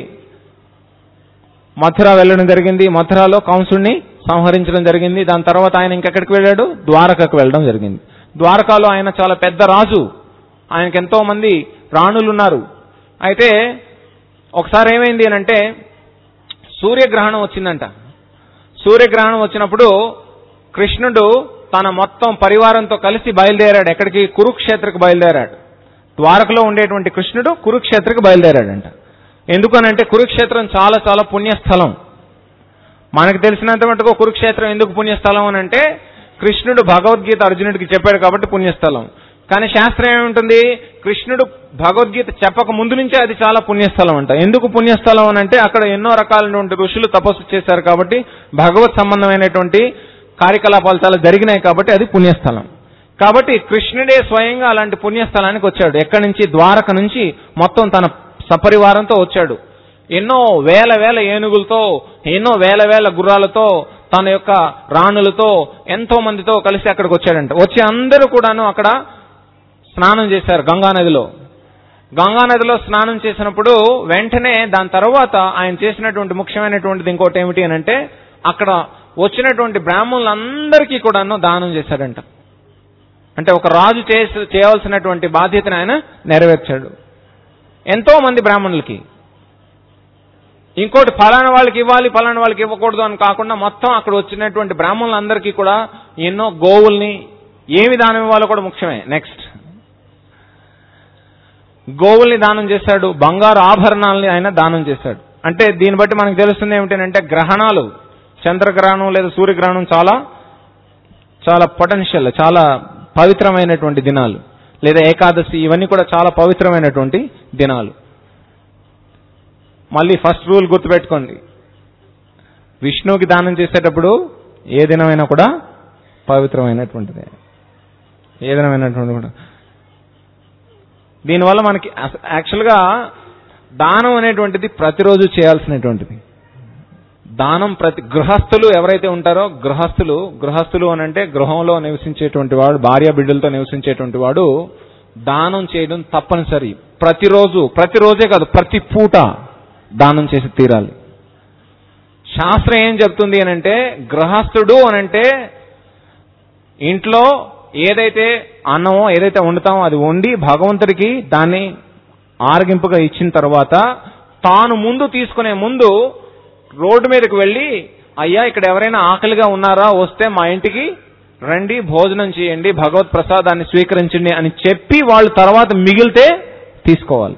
మథుర వెళ్ళడం జరిగింది మథురాలో కంసుడిని సంహరించడం జరిగింది దాని తర్వాత ఆయన ఇంకెక్కడికి వెళ్ళాడు ద్వారకకు వెళ్ళడం జరిగింది ద్వారకాలో ఆయన చాలా పెద్ద రాజు ఆయనకి ఎంతో మంది రాణులు ఉన్నారు అయితే ఒకసారి ఏమైంది అని అంటే సూర్యగ్రహణం వచ్చిందంట సూర్యగ్రహణం వచ్చినప్పుడు కృష్ణుడు తన మొత్తం పరివారంతో కలిసి బయలుదేరాడు ఎక్కడికి కురుక్షేత్రకు బయలుదేరాడు ద్వారకలో ఉండేటువంటి కృష్ణుడు కురుక్షేత్రకు బయలుదేరాడంట ఎందుకనంటే కురుక్షేత్రం చాలా చాలా పుణ్యస్థలం మనకు తెలిసినంత మటుకు కురుక్షేత్రం ఎందుకు పుణ్యస్థలం అని అంటే కృష్ణుడు భగవద్గీత అర్జునుడికి చెప్పాడు కాబట్టి పుణ్యస్థలం కానీ శాస్త్రం ఏముంటుంది కృష్ణుడు భగవద్గీత చెప్పక ముందు నుంచే అది చాలా పుణ్యస్థలం అంట ఎందుకు పుణ్యస్థలం అని అంటే అక్కడ ఎన్నో రకాలైనటువంటి ఋషులు తపస్సు చేశారు కాబట్టి భగవత్ సంబంధమైనటువంటి కార్యకలాపాలు చాలా జరిగినాయి కాబట్టి అది పుణ్యస్థలం కాబట్టి కృష్ణుడే స్వయంగా అలాంటి పుణ్యస్థలానికి వచ్చాడు ఎక్కడి నుంచి ద్వారక నుంచి మొత్తం తన సపరివారంతో వచ్చాడు ఎన్నో వేల వేల ఏనుగులతో ఎన్నో వేల వేల గుర్రాలతో తన యొక్క రాణులతో ఎంతో మందితో కలిసి అక్కడికి వచ్చాడంట వచ్చి అందరూ కూడాను అక్కడ స్నానం చేశారు గంగా నదిలో గంగా నదిలో స్నానం చేసినప్పుడు వెంటనే దాని తర్వాత ఆయన చేసినటువంటి ముఖ్యమైనటువంటిది ఇంకోటి ఏమిటి అని అంటే అక్కడ వచ్చినటువంటి బ్రాహ్మణులందరికీ కూడాను దానం చేశాడంట అంటే ఒక రాజు చేసి చేయవలసినటువంటి బాధ్యతను ఆయన నెరవేర్చాడు ఎంతో మంది బ్రాహ్మణులకి ఇంకోటి ఫలానా వాళ్ళకి ఇవ్వాలి ఫలానా వాళ్ళకి ఇవ్వకూడదు అని కాకుండా మొత్తం అక్కడ వచ్చినటువంటి బ్రాహ్మణులందరికీ కూడా ఎన్నో గోవుల్ని ఏమి దానం ఇవ్వాలో కూడా ముఖ్యమే నెక్స్ట్ గోవుల్ని దానం చేశాడు బంగారు ఆభరణాలని ఆయన దానం చేశాడు అంటే దీన్ని బట్టి మనకు తెలుస్తుంది ఏమిటంటే గ్రహణాలు చంద్రగ్రహణం లేదా సూర్యగ్రహణం చాలా చాలా పొటెన్షియల్ చాలా పవిత్రమైనటువంటి దినాలు లేదా ఏకాదశి ఇవన్నీ కూడా చాలా పవిత్రమైనటువంటి దినాలు మళ్ళీ ఫస్ట్ రూల్ గుర్తుపెట్టుకోండి విష్ణువుకి దానం చేసేటప్పుడు ఏ దినమైనా కూడా పవిత్రమైనటువంటిదే ఏ దినమైనటువంటి కూడా దీనివల్ల మనకి అస- యాక్చువల్గా దానం అనేటువంటిది ప్రతిరోజు చేయాల్సినటువంటిది దానం ప్రతి గృహస్థులు ఎవరైతే ఉంటారో గృహస్థులు గృహస్థులు అని అంటే గృహంలో నివసించేటువంటి వాడు భార్య బిడ్డలతో నివసించేటువంటి వాడు దానం చేయడం తప్పనిసరి ప్రతిరోజు ప్రతిరోజే కాదు ప్రతి పూట దానం చేసి తీరాలి శాస్త్రం ఏం చెప్తుంది అని అంటే గృహస్థుడు అని అంటే ఇంట్లో ఏదైతే అన్నమో ఏదైతే వండుతామో అది వండి భగవంతుడికి దాన్ని ఆరగింపుగా ఇచ్చిన తర్వాత తాను ముందు తీసుకునే ముందు రోడ్డు మీదకి వెళ్ళి అయ్యా ఇక్కడ ఎవరైనా ఆకలిగా ఉన్నారా వస్తే మా ఇంటికి రండి భోజనం చేయండి భగవత్ ప్రసాదాన్ని స్వీకరించండి అని చెప్పి వాళ్ళు తర్వాత మిగిలితే తీసుకోవాలి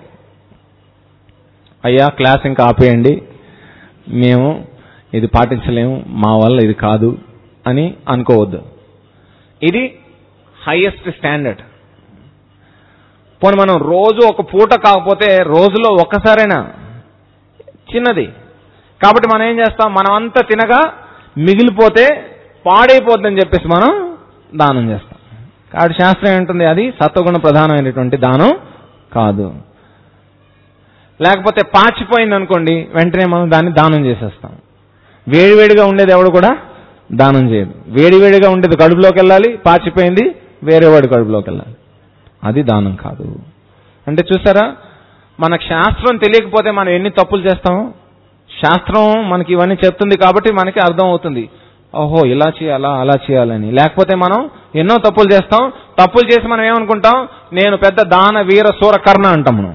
అయ్యా క్లాస్ ఇంకా ఆపేయండి మేము ఇది పాటించలేము మా వల్ల ఇది కాదు అని అనుకోవద్దు ఇది హైయెస్ట్ స్టాండర్డ్ పోనీ మనం రోజు ఒక పూట కాకపోతే రోజులో ఒక్కసారైనా చిన్నది కాబట్టి మనం ఏం చేస్తాం మనం అంతా తినగా మిగిలిపోతే పాడైపోద్దని చెప్పేసి మనం దానం చేస్తాం కాబట్టి శాస్త్రం ఏంటుంది అది సత్వగుణ ప్రధానమైనటువంటి దానం కాదు లేకపోతే పాచిపోయింది అనుకోండి వెంటనే మనం దాన్ని దానం చేసేస్తాం వేడివేడిగా ఉండేది ఎవడు కూడా దానం చేయదు వేడివేడిగా ఉండేది కడుపులోకి వెళ్ళాలి పాచిపోయింది వేరే వాడి కడుపులోకి వెళ్ళాలి అది దానం కాదు అంటే చూసారా మనకు శాస్త్రం తెలియకపోతే మనం ఎన్ని తప్పులు చేస్తాము శాస్త్రం మనకి ఇవన్నీ చెప్తుంది కాబట్టి మనకి అర్థం అవుతుంది ఓహో ఇలా చేయాలా అలా చేయాలని లేకపోతే మనం ఎన్నో తప్పులు చేస్తాం తప్పులు చేసి మనం ఏమనుకుంటాం నేను పెద్ద దాన వీర సూర కర్ణ అంటాం మనం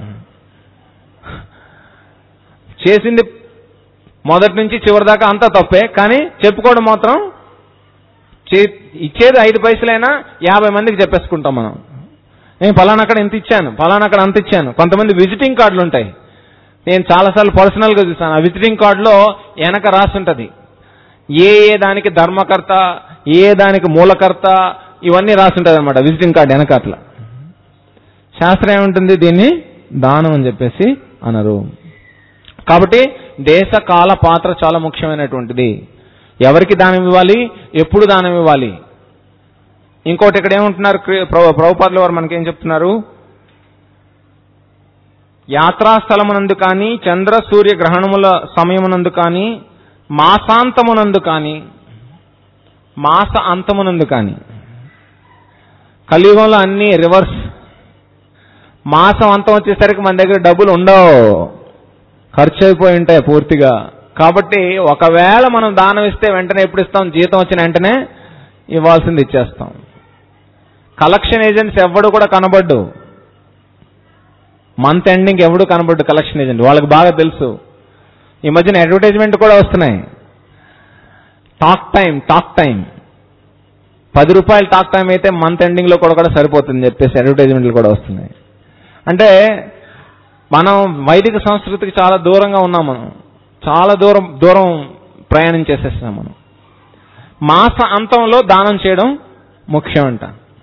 చేసింది మొదటి నుంచి చివరి దాకా అంతా తప్పే కానీ చెప్పుకోవడం మాత్రం చే- ఇచ్చేది ఐదు పైసలైనా యాభై మందికి చెప్పేసుకుంటాం మనం నేను ఫలానా అక్కడ ఇంత ఇచ్చాను ఫలానా అక్కడ అంత ఇచ్చాను కొంతమంది విజిటింగ్ కార్డులు ఉంటాయి నేను చాలాసార్లు పర్సనల్గా చూసాను ఆ విజిటింగ్ కార్డులో వెనక రాసి ఉంటుంది ఏ ఏ దానికి ధర్మకర్త ఏ దానికి మూలకర్త ఇవన్నీ రాసి ఉంటుంది అనమాట విజిటింగ్ కార్డు వెనక అట్లా శాస్త్రం ఏముంటుంది దీన్ని దానం అని చెప్పేసి అనరు కాబట్టి దేశ కాల పాత్ర చాలా ముఖ్యమైనటువంటిది ఎవరికి దానం ఇవ్వాలి ఎప్పుడు దానం ఇవ్వాలి ఇంకోటి ఇక్కడ ఏమంటున్నారు క్రి- ప్రభు- ప్రభుపాదుల వారు మనకేం చెప్తున్నారు యాత్రాస్థలమునందు కానీ చంద్ర సూర్య గ్రహణముల సమయమునందు కానీ మాసాంతమునందు కానీ మాస అంతమునందు కానీ కలియుగంలో అన్ని రివర్స్ మాసం అంతం వచ్చేసరికి మన దగ్గర డబ్బులు ఉండవు ఖర్చు అయిపోయి ఉంటాయి పూర్తిగా కాబట్టి ఒకవేళ మనం దానం ఇస్తే వెంటనే ఎప్పుడు ఇస్తాం జీతం వచ్చిన వెంటనే ఇవ్వాల్సింది ఇచ్చేస్తాం కలెక్షన్ ఏజెంట్స్ ఎవడు కూడా కనబడ్డు మంత్ ఎండింగ్ ఎవడు కనబడ్డు కలెక్షన్ ఏజెంట్ వాళ్ళకి బాగా తెలుసు ఈ మధ్యన అడ్వర్టైజ్మెంట్ కూడా వస్తున్నాయి టాక్ టైం టాక్ టైం పది రూపాయలు టాక్ టైం అయితే మంత్ ఎండింగ్ లో కూడా కూడా సరిపోతుంది చెప్పేసి అడ్వర్టైజ్మెంట్లు కూడా వస్తున్నాయి అంటే మనం వైదిక సంస్కృతికి చాలా దూరంగా ఉన్నాం మనం చాలా దూరం దూరం ప్రయాణం చేసేస్తున్నాం మనం మాస అంతంలో దానం చేయడం ముఖ్యం అంట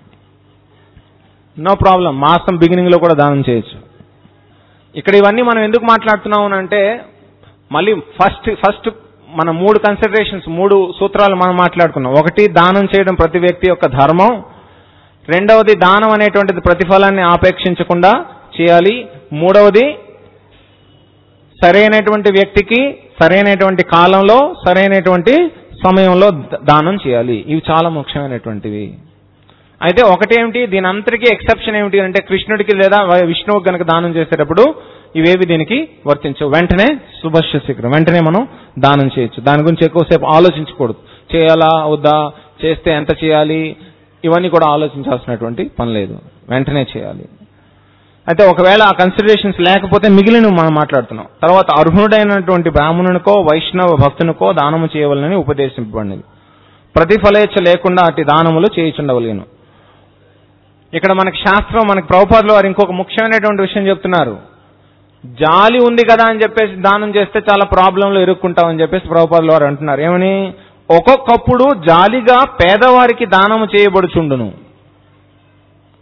నో ప్రాబ్లం మాసం బిగినింగ్ లో కూడా దానం చేయొచ్చు ఇక్కడ ఇవన్నీ మనం ఎందుకు మాట్లాడుతున్నాం అంటే మళ్ళీ ఫస్ట్ ఫస్ట్ మన మూడు కన్సిడరేషన్స్ మూడు సూత్రాలు మనం మాట్లాడుకున్నాం ఒకటి దానం చేయడం ప్రతి వ్యక్తి యొక్క ధర్మం రెండవది దానం అనేటువంటిది ప్రతిఫలాన్ని ఆపేక్షించకుండా చేయాలి మూడవది సరైనటువంటి వ్యక్తికి సరైనటువంటి కాలంలో సరైనటువంటి సమయంలో ద- దానం చేయాలి ఇవి చాలా ముఖ్యమైనటువంటివి అయితే ఒకటేమిటి దీని అంతటికీ ఎక్సెప్షన్ ఏమిటి అంటే కృష్ణుడికి లేదా వ- విష్ణువుకి గనక దానం చేసేటప్పుడు ఇవేవి దీనికి వర్తించవు వెంటనే శుభస్య శీఘ్రం వెంటనే మనం దానం చేయొచ్చు దాని గురించి ఎక్కువసేపు ఆలోచించకూడదు చేయాలా వద్దా చేస్తే ఎంత చేయాలి ఇవన్నీ కూడా ఆలోచించాల్సినటువంటి పని లేదు వెంటనే చేయాలి అయితే ఒకవేళ ఆ కన్సిడరేషన్స్ లేకపోతే మిగిలిన మనం మాట్లాడుతున్నాం తర్వాత అర్హుడైనటువంటి బ్రాహ్మణునికో వైష్ణవ భక్తునికో దానము చేయవలనని ఉపదేశింపబడినది ప్రతిఫలేచ్ఛ లేకుండా అట్టి దానములు చేయుచుండవలేను ఇక్కడ మనకి శాస్త్రం మనకి ప్రభుపాదులు వారు ఇంకొక ముఖ్యమైనటువంటి విషయం చెప్తున్నారు జాలి ఉంది కదా అని చెప్పేసి దానం చేస్తే చాలా ప్రాబ్లంలో ఇరుక్కుంటామని చెప్పేసి ప్రభుపాదులు వారు అంటున్నారు ఏమని ఒక్కొక్కప్పుడు జాలిగా పేదవారికి దానము చేయబడుచుండును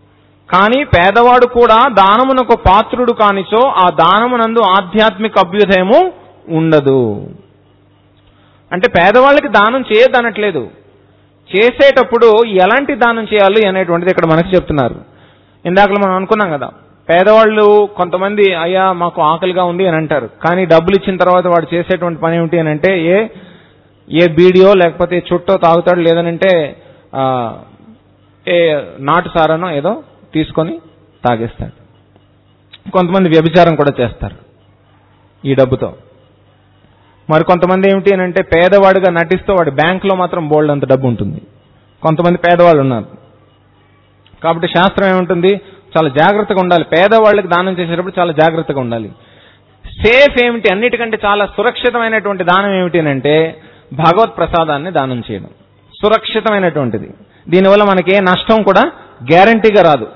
కానీ పేదవాడు కూడా దానమునకు పాత్రుడు కానిచో ఆ దానమునందు ఆధ్యాత్మిక అభ్యుదయము ఉండదు అంటే పేదవాళ్ళకి దానం చేయొద్దనట్లేదు చేసేటప్పుడు ఎలాంటి దానం చేయాలి అనేటువంటిది ఇక్కడ మనకు చెప్తున్నారు ఇందాక మనం అనుకున్నాం కదా పేదవాళ్ళు కొంతమంది అయ్యా మాకు ఆకలిగా ఉంది అని అంటారు కానీ డబ్బులు ఇచ్చిన తర్వాత వాడు చేసేటువంటి పని ఏమిటి అని అంటే ఏ ఏ బీడియో లేకపోతే చుట్టో తాగుతాడు లేదనంటే ఆ, ఏ నాటు సారనో ఏదో తీసుకొని తాగేస్తాడు కొంతమంది వ్యభిచారం కూడా చేస్తారు ఈ డబ్బుతో మరి కొంతమంది ఏమిటి అని అంటే పేదవాడిగా నటిస్తూ వాడి బ్యాంకులో మాత్రం బోల్డ్ అంత డబ్బు ఉంటుంది కొంతమంది పేదవాళ్ళు ఉన్నారు కాబట్టి శాస్త్రం ఏముంటుంది చాలా జాగ్రత్తగా ఉండాలి పేదవాళ్ళకి దానం చేసేటప్పుడు చాలా జాగ్రత్తగా ఉండాలి సేఫ్ ఏమిటి అన్నిటికంటే చాలా సురక్షితమైనటువంటి దానం ఏమిటి అని అంటే భగవత్ ప్రసాదాన్ని దానం చేయడం సురక్షితమైనటువంటిది దీనివల్ల మనకి ఏ నష్టం కూడా గ్యారంటీగా రాదు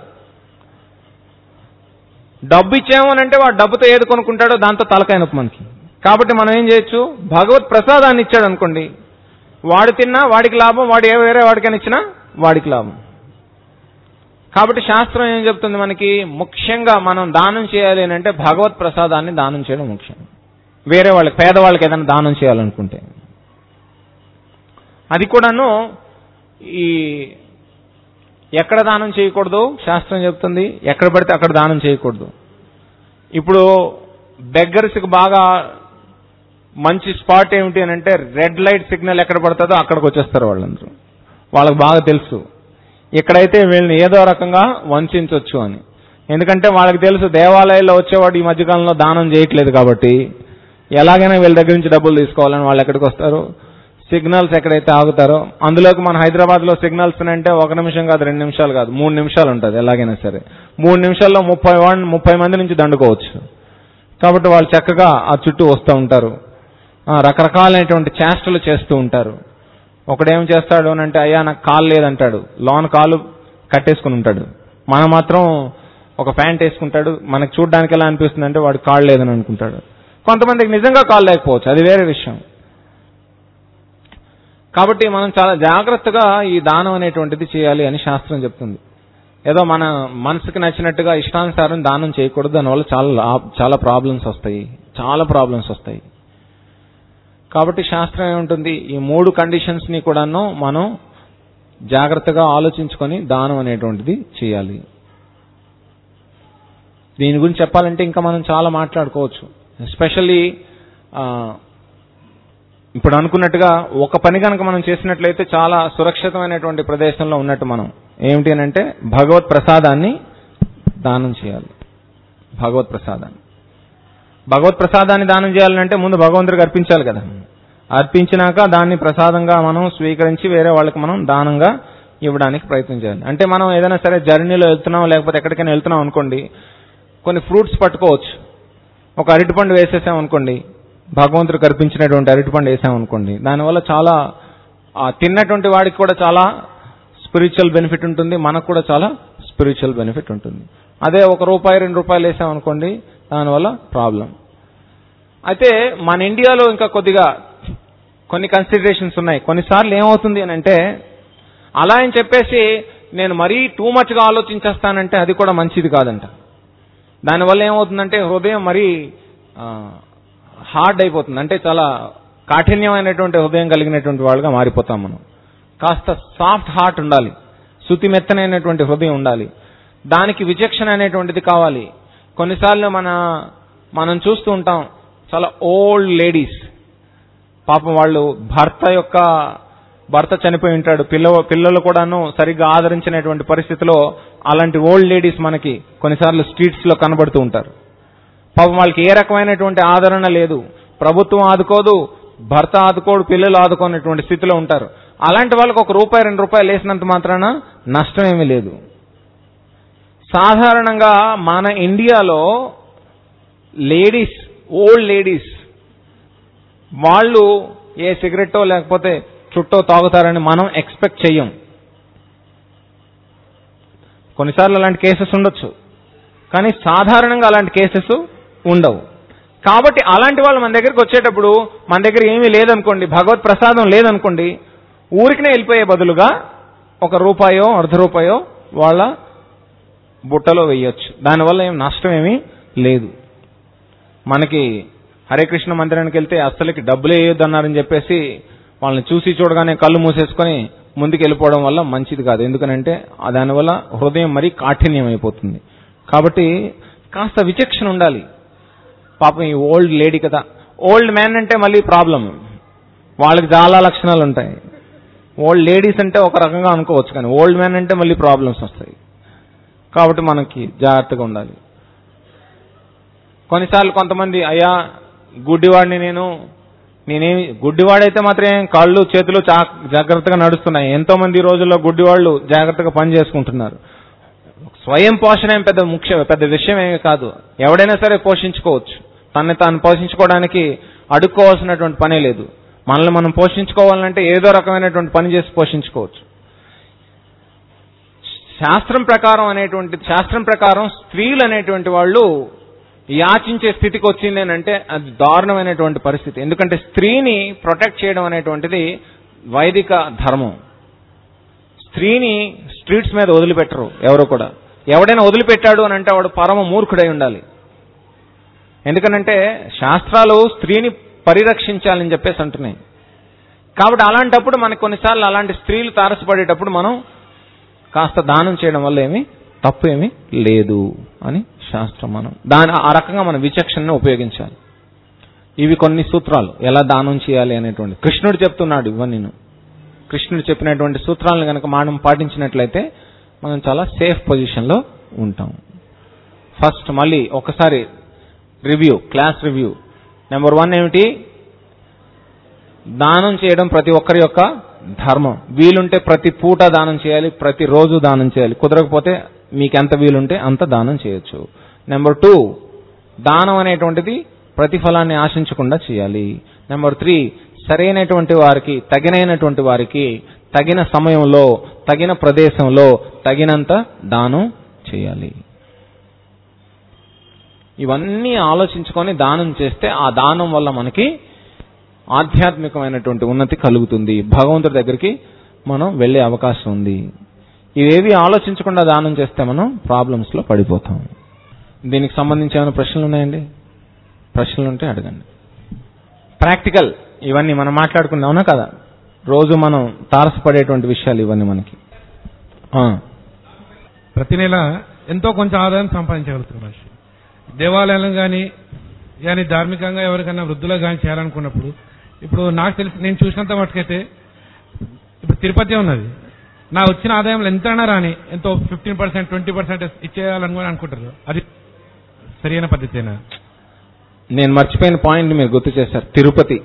డబ్బు ఇచ్చాము అని అంటే వాడు డబ్బుతో ఏది కొనుక్కుంటాడో దాంతో తలకాయ నొప్పి మనకి కాబట్టి మనం ఏం చేయొచ్చు భగవత్ ప్రసాదాన్ని ఇచ్చాడు అనుకోండి వాడు తిన్నా వాడికి లాభం వాడు ఏ వేరే వాడికైనా ఇచ్చినా వాడికి లాభం కాబట్టి శాస్త్రం ఏం చెప్తుంది మనకి ముఖ్యంగా మనం దానం చేయాలి అని అంటే భగవత్ ప్రసాదాన్ని దానం చేయడం ముఖ్యం వేరే వాళ్ళకి పేదవాళ్ళకి ఏదైనా దానం చేయాలనుకుంటే అది కూడాను ఈ ఎక్కడ దానం చేయకూడదు శాస్త్రం చెప్తుంది ఎక్కడ పడితే అక్కడ దానం చేయకూడదు ఇప్పుడు బెగ్గర్స్కి బాగా మంచి స్పాట్ ఏమిటి అని అంటే రెడ్ లైట్ సిగ్నల్ ఎక్కడ పడుతుందో అక్కడికి వచ్చేస్తారు వాళ్ళందరూ వాళ్ళకి బాగా తెలుసు ఇక్కడైతే వీళ్ళని ఏదో రకంగా వంచవచ్చు అని ఎందుకంటే వాళ్ళకి తెలుసు దేవాలయాల్లో వచ్చేవాడు ఈ మధ్యకాలంలో దానం చేయట్లేదు కాబట్టి ఎలాగైనా వీళ్ళ దగ్గర నుంచి డబ్బులు తీసుకోవాలని వాళ్ళు ఎక్కడికి వస్తారు సిగ్నల్స్ ఎక్కడైతే ఆగుతారో అందులోకి మన హైదరాబాద్ లో సిగ్నల్స్ అంటే ఒక నిమిషం కాదు రెండు నిమిషాలు కాదు మూడు నిమిషాలు ఉంటుంది ఎలాగైనా సరే మూడు నిమిషాల్లో ముప్పై వన్ ముప్పై మంది నుంచి దండుకోవచ్చు కాబట్టి వాళ్ళు చక్కగా ఆ చుట్టూ వస్తూ ఉంటారు ఆ, రకరకాలైనటువంటి చేష్టలు చేస్తూ ఉంటారు ఒకడేం చేస్తాడు అని అంటే అయ్యా నాకు కాలు లేదంటాడు లోన్ కాలు కట్టేసుకుని ఉంటాడు మనం మాత్రం ఒక ప్యాంట్ వేసుకుంటాడు మనకు చూడడానికి ఎలా అనిపిస్తుంది అంటే వాడు కాళ్ళు లేదని అనుకుంటాడు కొంతమందికి నిజంగా కాలు లేకపోవచ్చు అది వేరే విషయం కాబట్టి మనం చాలా జాగ్రత్తగా ఈ దానం అనేటువంటిది చేయాలి అని శాస్త్రం చెప్తుంది ఏదో మన మనసుకి నచ్చినట్టుగా ఇష్టానుసారం దానం చేయకూడదు దానివల్ల చాలా లా- చాలా ప్రాబ్లమ్స్ వస్తాయి చాలా ప్రాబ్లమ్స్ వస్తాయి కాబట్టి శాస్త్రం ఏముంటుంది ఈ మూడు కండిషన్స్ ని కూడాను మనం జాగ్రత్తగా ఆలోచించుకొని దానం అనేటువంటిది చేయాలి దీని గురించి చెప్పాలంటే ఇంకా మనం చాలా మాట్లాడుకోవచ్చు ఎస్పెషల్లీ ఇప్పుడు అనుకున్నట్టుగా ఒక పని కనుక మనం చేసినట్లయితే చాలా సురక్షితమైనటువంటి ప్రదేశంలో ఉన్నట్టు మనం ఏమిటి అని అంటే భగవత్ ప్రసాదాన్ని దానం చేయాలి భగవత్ ప్రసాదాన్ని భగవత్ ప్రసాదాన్ని దానం చేయాలంటే ముందు భగవంతుడికి అర్పించాలి కదా అర్పించినాక దాన్ని ప్రసాదంగా మనం స్వీకరించి వేరే వాళ్ళకి మనం దానంగా ఇవ్వడానికి ప్రయత్నం చేయాలి అంటే మనం ఏదైనా సరే జర్నీలో వెళ్తున్నాం లేకపోతే ఎక్కడికైనా వెళ్తున్నాం అనుకోండి కొన్ని ఫ్రూట్స్ పట్టుకోవచ్చు ఒక అరటిపండు వేసేసాం అనుకోండి భగవంతుడికి అర్పించినటువంటి అరటిపండు వేసాం అనుకోండి దానివల్ల చాలా ఆ తిన్నటువంటి వాడికి కూడా చాలా స్పిరిచువల్ బెనిఫిట్ ఉంటుంది మనకు కూడా చాలా స్పిరిచువల్ బెనిఫిట్ ఉంటుంది అదే ఒక రూపాయి రెండు రూపాయలు వేసాం అనుకోండి దానివల్ల ప్రాబ్లం అయితే మన ఇండియాలో ఇంకా కొద్దిగా కొన్ని కన్సిడరేషన్స్ ఉన్నాయి కొన్నిసార్లు ఏమవుతుంది అని అంటే అలా అని చెప్పేసి నేను మరీ టూ మచ్గా ఆలోచించేస్తానంటే అది కూడా మంచిది కాదంట దానివల్ల ఏమవుతుందంటే హృదయం మరీ హార్డ్ అయిపోతుంది అంటే చాలా కాఠిన్యమైనటువంటి హృదయం కలిగినటువంటి వాళ్ళుగా మారిపోతాం మనం కాస్త సాఫ్ట్ హార్ట్ ఉండాలి శుతి మెత్తనైనటువంటి హృదయం ఉండాలి దానికి విచక్షణ అనేటువంటిది కావాలి కొన్నిసార్లు మన మనం చూస్తూ ఉంటాం చాలా ఓల్డ్ లేడీస్ పాపం వాళ్ళు భర్త యొక్క భర్త చనిపోయి ఉంటాడు పిల్ల పిల్లలు కూడాను సరిగ్గా ఆదరించినటువంటి పరిస్థితిలో అలాంటి ఓల్డ్ లేడీస్ మనకి కొన్నిసార్లు స్ట్రీట్స్ లో కనబడుతూ ఉంటారు పాపం వాళ్ళకి ఏ రకమైనటువంటి ఆదరణ లేదు ప్రభుత్వం ఆదుకోదు భర్త ఆదుకోడు పిల్లలు ఆదుకోనటువంటి స్థితిలో ఉంటారు అలాంటి వాళ్ళకి ఒక రూపాయి రెండు రూపాయలు వేసినంత మాత్రాన నష్టం ఏమీ లేదు సాధారణంగా మన ఇండియాలో లేడీస్ ఓల్డ్ లేడీస్ వాళ్ళు ఏ సిగరెట్టో లేకపోతే చుట్టో తాగుతారని మనం ఎక్స్పెక్ట్ చెయ్యం కొన్నిసార్లు అలాంటి కేసెస్ ఉండొచ్చు కానీ సాధారణంగా అలాంటి కేసెస్ ఉండవు కాబట్టి అలాంటి వాళ్ళు మన దగ్గరికి వచ్చేటప్పుడు మన దగ్గర ఏమీ లేదనుకోండి భగవత్ ప్రసాదం లేదనుకోండి ఊరికినే వెళ్ళిపోయే బదులుగా ఒక రూపాయో అర్ధ రూపాయో వాళ్ళ బుట్టలో వేయొచ్చు దానివల్ల ఏం నష్టం ఏమీ లేదు మనకి హరే కృష్ణ మందిరానికి వెళ్తే అస్సలకి డబ్బులు వేయొద్దు అన్నారని చెప్పేసి వాళ్ళని చూసి చూడగానే కళ్ళు మూసేసుకొని ముందుకు వెళ్ళిపోవడం వల్ల మంచిది కాదు ఎందుకనంటే ఆ దానివల్ల హృదయం మరీ కాఠిన్యం అయిపోతుంది కాబట్టి కాస్త విచక్షణ ఉండాలి పాపం ఈ ఓల్డ్ లేడీ కదా ఓల్డ్ మ్యాన్ అంటే మళ్ళీ ప్రాబ్లం వాళ్ళకి చాలా లక్షణాలు ఉంటాయి ఓల్డ్ లేడీస్ అంటే ఒక రకంగా అనుకోవచ్చు కానీ ఓల్డ్ మ్యాన్ అంటే మళ్ళీ ప్రాబ్లమ్స్ వస్తాయి కాబట్టి మనకి జాగ్రత్తగా ఉండాలి కొన్నిసార్లు కొంతమంది అయ్యా గుడ్డివాడిని నేను నేనేమి గుడ్డివాడైతే మాత్రం ఏం కాళ్ళు చేతులు చా- జాగ్రత్తగా నడుస్తున్నాయి ఎంతో మంది ఈ రోజుల్లో గుడ్డివాళ్ళు జాగ్రత్తగా పని చేసుకుంటున్నారు స్వయం పోషణ ఏం పెద్ద ముఖ్య పెద్ద విషయం ఏమీ కాదు ఎవడైనా సరే పోషించుకోవచ్చు తనని తాను పోషించుకోవడానికి అడుక్కోవాల్సినటువంటి పనే లేదు మనల్ని మనం పోషించుకోవాలంటే ఏదో రకమైనటువంటి పని చేసి పోషించుకోవచ్చు శాస్త్రం ప్రకారం అనేటువంటి శాస్త్రం ప్రకారం స్త్రీలు అనేటువంటి వాళ్ళు యాచించే స్థితికి వచ్చింది అంటే అది దారుణమైనటువంటి పరిస్థితి ఎందుకంటే స్త్రీని ప్రొటెక్ట్ చేయడం అనేటువంటిది వైదిక ధర్మం స్త్రీని స్ట్రీట్స్ మీద వదిలిపెట్టరు ఎవరు కూడా ఎవడైనా వదిలిపెట్టాడు అని అంటే వాడు పరమ మూర్ఖుడై ఉండాలి ఎందుకనంటే శాస్త్రాలు స్త్రీని పరిరక్షించాలని చెప్పేసి అంటున్నాయి కాబట్టి అలాంటప్పుడు మనకు కొన్నిసార్లు అలాంటి స్త్రీలు తారసపడేటప్పుడు మనం కాస్త దానం చేయడం వల్ల ఏమి తప్పు ఏమీ లేదు అని శాస్త్రం మనం దాని ఆ రకంగా మన విచక్షణను ఉపయోగించాలి ఇవి కొన్ని సూత్రాలు ఎలా దానం చేయాలి అనేటువంటి కృష్ణుడు చెప్తున్నాడు ఇవన్నీ కృష్ణుడు చెప్పినటువంటి సూత్రాలను కనుక మనం పాటించినట్లయితే మనం చాలా సేఫ్ పొజిషన్లో ఉంటాం ఫస్ట్ మళ్ళీ ఒకసారి review class review number one ఏమిటి దానం చేయడం ప్రతి ఒక్కరి యొక్క ధర్మం వీలుంటే ప్రతి పూట దానం చేయాలి ప్రతి రోజు దానం చేయాలి కుదరకపోతే మీకు ఎంత వీలుంటే అంత దానం చేయొచ్చు నెంబర్ టూ దానం అనేటువంటిది ప్రతిఫలాన్ని ఆశించకుండా చేయాలి నెంబర్ త్రీ సరైనటువంటి వారికి తగినైనటువంటి వారికి తగిన సమయంలో తగిన ప్రదేశంలో తగినంత దానం చేయాలి ఇవన్నీ ఆలోచించుకొని దానం చేస్తే ఆ దానం వల్ల మనకి ఆధ్యాత్మికమైనటువంటి ఉన్నతి కలుగుతుంది భగవంతుడి దగ్గరికి మనం వెళ్ళే అవకాశం ఉంది ఇవేవి ఆలోచించకుండా దానం చేస్తే మనం ప్రాబ్లమ్స్ లో పడిపోతాం దీనికి సంబంధించి ఏమైనా ప్రశ్నలు ఉన్నాయండి ప్రశ్నలు ఉంటే అడగండి ప్రాక్టికల్ ఇవన్నీ మనం మాట్లాడుకుందాం అవునా కదా రోజు మనం తారసపడేటువంటి విషయాలు ఇవన్నీ మనకి ఆ, ప్రతి నెల ఎంతో కొంచెం ఆదాయం సంపాదించగలుగుతారు మనిషి దేవాలయాలను కానీ కానీ ధార్మికంగా ఎవరికైనా వృద్ధులకు కానీ చేయాలనుకున్నప్పుడు ఇప్పుడు నాకు తెలిసి నేను చూసినంత మటుకైతే ఇప్పుడు తిరుపతి ఉన్నది నా వచ్చిన ఆదాయంలో ఎంతైనా రాని ఎంతో ఫిఫ్టీన్ పర్సెంట్ ట్వంటీ పర్సెంట్ ఇచ్చేయాలని అనుకుంటారు అది సరైన పద్ధతేనా నేను మర్చిపోయిన పాయింట్ మీరు గుర్తు చేశారు తిరుపతి